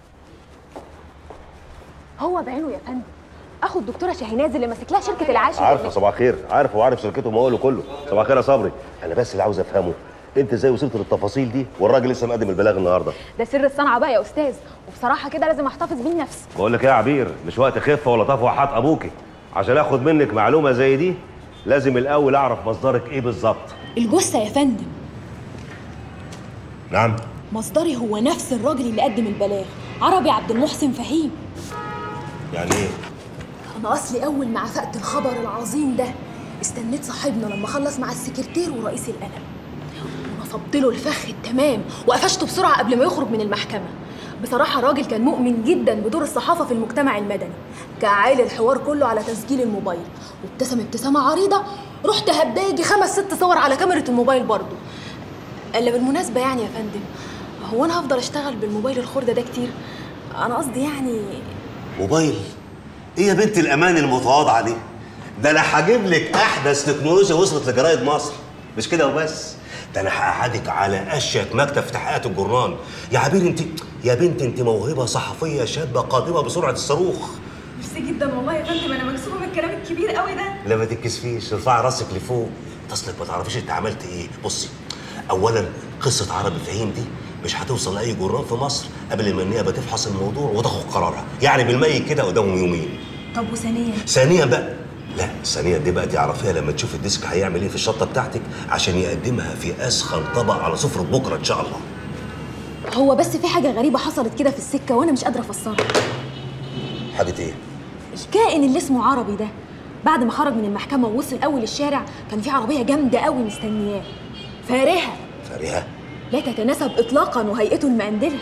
هو بعينه يا فندم اخو الدكتوره شاهيناز اللي ماسك لها شركه العاشر عارفه صباح الخير عارف وعارف شركته ومواله كله صباح الخير يا صبري انا بس اللي عاوز افهمه انت ازاي وصلت للتفاصيل دي والراجل لسه مقدم البلاغ النهارده ده سر الصنعه بقى يا استاذ وبصراحه كده لازم احتفظ بيه لنفسي بقول لك ايه يا عبير مش وقت خفه ولا طفوه حات ابوكي عشان اخد منك معلومه زي دي لازم الاول اعرف مصدرك ايه بالظبط الجثه يا فندم نعم مصدري هو نفس الراجل اللي قدم البلاغ عربي عبد المحسن فهيم يعني ايه انا اصلي اول ما عفقت الخبر العظيم ده استنيت صاحبنا لما خلص مع السكرتير ورئيس القلم نصبت له الفخ التمام وقفشته بسرعه قبل ما يخرج من المحكمه بصراحة راجل كان مؤمن جدا بدور الصحافة في المجتمع المدني كعال الحوار كله على تسجيل الموبايل وابتسم ابتسامة عريضة رحت هبداه يجي خمس ست صور على كاميرا الموبايل برضه الا بالمناسبة يعني يا فندم هو انا هفضل اشتغل بالموبايل الخردة ده كتير انا قصدي يعني موبايل ايه يا بنت الامان المتواضعه دي ده انا هجيب لك احدث تكنولوجيا وصلت لجرايد مصر مش كده وبس ده انا هقعدك على اشيك مكتب في تحقيقات الجرنان يا عبير انت يا بنت انت موهبه صحفيه شابه قادمه بسرعه الصاروخ ميرسي جدا والله يا فندم انا مكسوفه من الكلام الكبير قوي ده لا ما تتكسفيش ارفعي راسك لفوق اصلك ما تعرفيش انت عملت ايه بصي اولا قصه عربي فهيم دي مش هتوصل لاي جرنان في مصر قبل ما النيابه تفحص الموضوع وتاخد قرارها يعني بالميت كده قدامهم يومين طب وثانيا ثانيا بقى لا ثانيا دي بقى تعرفيها لما تشوف الديسك هيعمل ايه في الشطه بتاعتك عشان يقدمها في اسخن طبق على سفره بكره ان شاء الله هو بس في حاجة غريبة حصلت كده في السكة وانا مش قادرة افسرها حاجه ايه الكائن اللي اسمه عربي ده بعد ما خرج من المحكمة ووصل أول الشارع كان في عربية جامدة قوي مستنياه فارهة فارهه لا تتناسب إطلاقا وهيئته المقندلة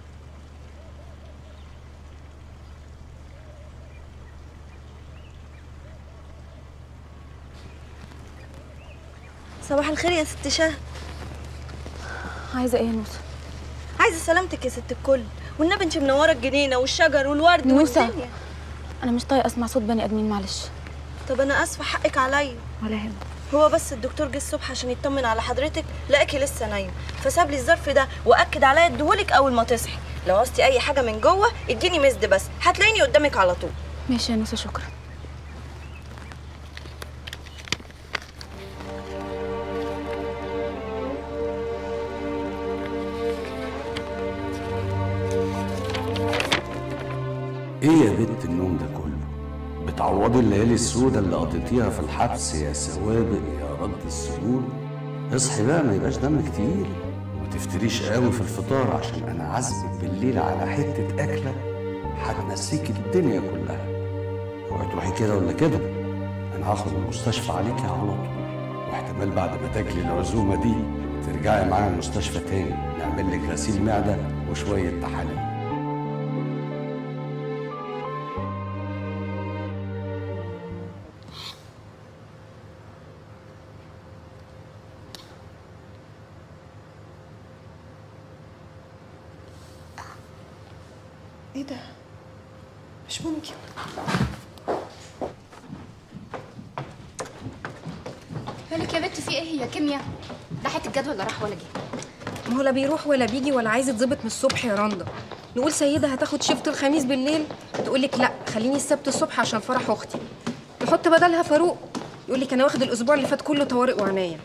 صباح الخير يا ست شهد عايزة ايه يا نوسة؟ عايزه سلامتك يا ست الكل والنبي انت منوره الجنينه والشجر والورد نوسة. والدنيا أنا مش طايقة أسمع صوت بني آدمين معلش طب انا اسفه حقك عليا ولا يهمك هو بس الدكتور جه الصبح عشان يطمن على حضرتك لقاكي لسه نايمه فساب لي الظرف ده واكد عليا اديهولك اول ما تصحي لو عوزتي اي حاجه من جوه اديني مزد بس هتلاقيني قدامك على طول ماشي يا نوسة شكرا ايه يا بنت النوم ده كله بتعوضي الليالي السوداء اللي قضيتيها في الحبس يا سوابق يا رد السجون اصحي بقى ما يبقاش دمك تقيل وما تفتريش قوي في الفطار عشان انا عازمك بالليل على حته اكله هتنسيك الدنيا كلها اوعي تروحي كده ولا كده انا هاخد المستشفى عليكي على طول واحتمال بعد ما تاكلي العزومه دي ترجعي معايا المستشفى تاني نعمل لك غسيل معده وشويه تحاليل ايه ده مش ممكن مالك يا بنت في ايه هي كيمياء راحت الجدول لا راح ولا جه ما هو لا بيروح ولا بيجي ولا عايز يتظبط من الصبح يا رندا نقول سيدة هتاخد شيفت الخميس بالليل تقول لك لا خليني السبت الصبح عشان فرح اختي نحط بدلها فاروق يقول لك انا واخد الاسبوع اللي فات كله طوارئ وعنايه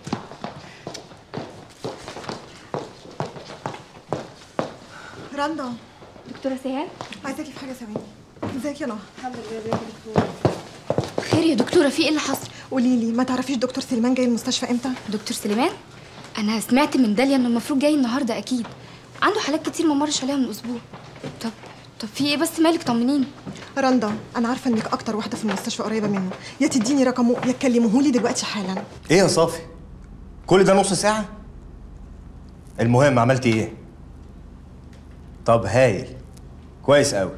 رندا دكتوره سهام عايزاكي في حاجه ثواني ازيك يا نهى الحمد لله ازيك يا دكتوره خير يا دكتوره في ايه اللي حصل قولي لي ما تعرفيش دكتور سليمان جاي المستشفى امتى دكتور سليمان انا سمعت من داليا انه المفروض جاي النهارده اكيد عنده حالات كتير ما مرش عليها من اسبوع طب طب في ايه بس مالك طمنيني رندا انا عارفه انك اكتر واحده في المستشفى قريبه منه يا تديني رقمه يا تكلمهولي دلوقتي حالا ايه يا صافي كل ده نص ساعة المهم عملتي ايه طب هايل كويس قوي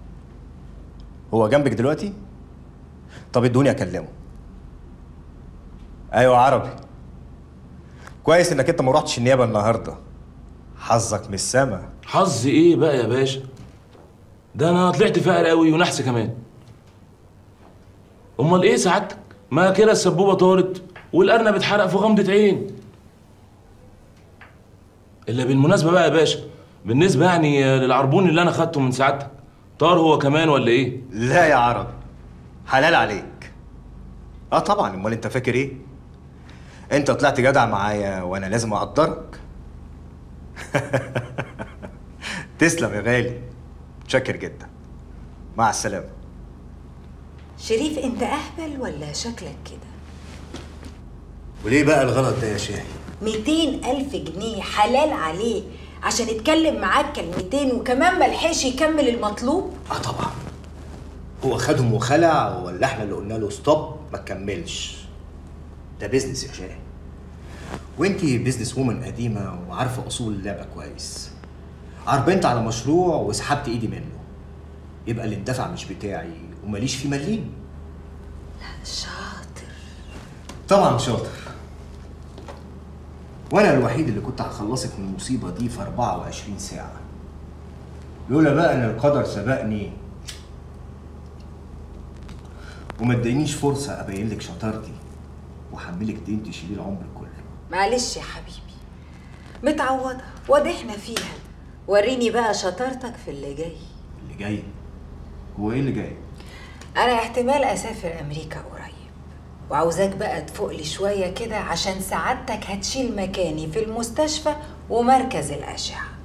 هو جنبك دلوقتي طب ادوني اكلمه ايوه عربي كويس انك انت ما رحتش النيابه النهارده حظك من السما حظ ايه بقى يا باشا ده انا طلعت فقر قوي ونحس كمان امال ايه سعادتك ما كده السبوبه طارت والارنب اتحرق في غمضه عين الا بالمناسبه بقى يا باشا بالنسبه يعني للعربون اللي انا خدته من سعادتك طار هو كمان ولا ايه لا يا عربي حلال عليك اه طبعا امال انت فاكر ايه انت طلعت جدع معايا وانا لازم اقدرك تسلم يا غالي متشكر جدا مع السلامه شريف انت اهبل ولا شكلك كده وليه بقى الغلط ده يا شاهي 200 ألف جنيه حلال عليه عشان يتكلم معاك كلمتين وكمان ملحقش يكمل المطلوب اه طبعا هو خدهم وخلع ولا احنا اللي قلنا له ستوب ما تكملش ده بيزنس يا شاهي وانتي بيزنس وومن قديمه وعارفه اصول اللعبه كويس عربنت على مشروع وسحبت ايدي منه يبقى اللي اندفع مش بتاعي وماليش فيه مليم شاطر طبعا شاطر وانا الوحيد اللي كنت هخلصك من المصيبه دي في 24 ساعه لولا بقى ان القدر سبقني وما ادانيش فرصه ابين لك شطارتي واحملك دين تشيليه العمر كله معلش يا حبيبي متعوضة واضحنا فيها وريني بقى شطارتك في اللي جاي اللي جاي هو ايه اللي جاي أنا احتمال أسافر أمريكا قريب وعاوزاك بقى تفوق لي شوية كده عشان سعادتك هتشيل مكاني في المستشفى ومركز الأشعة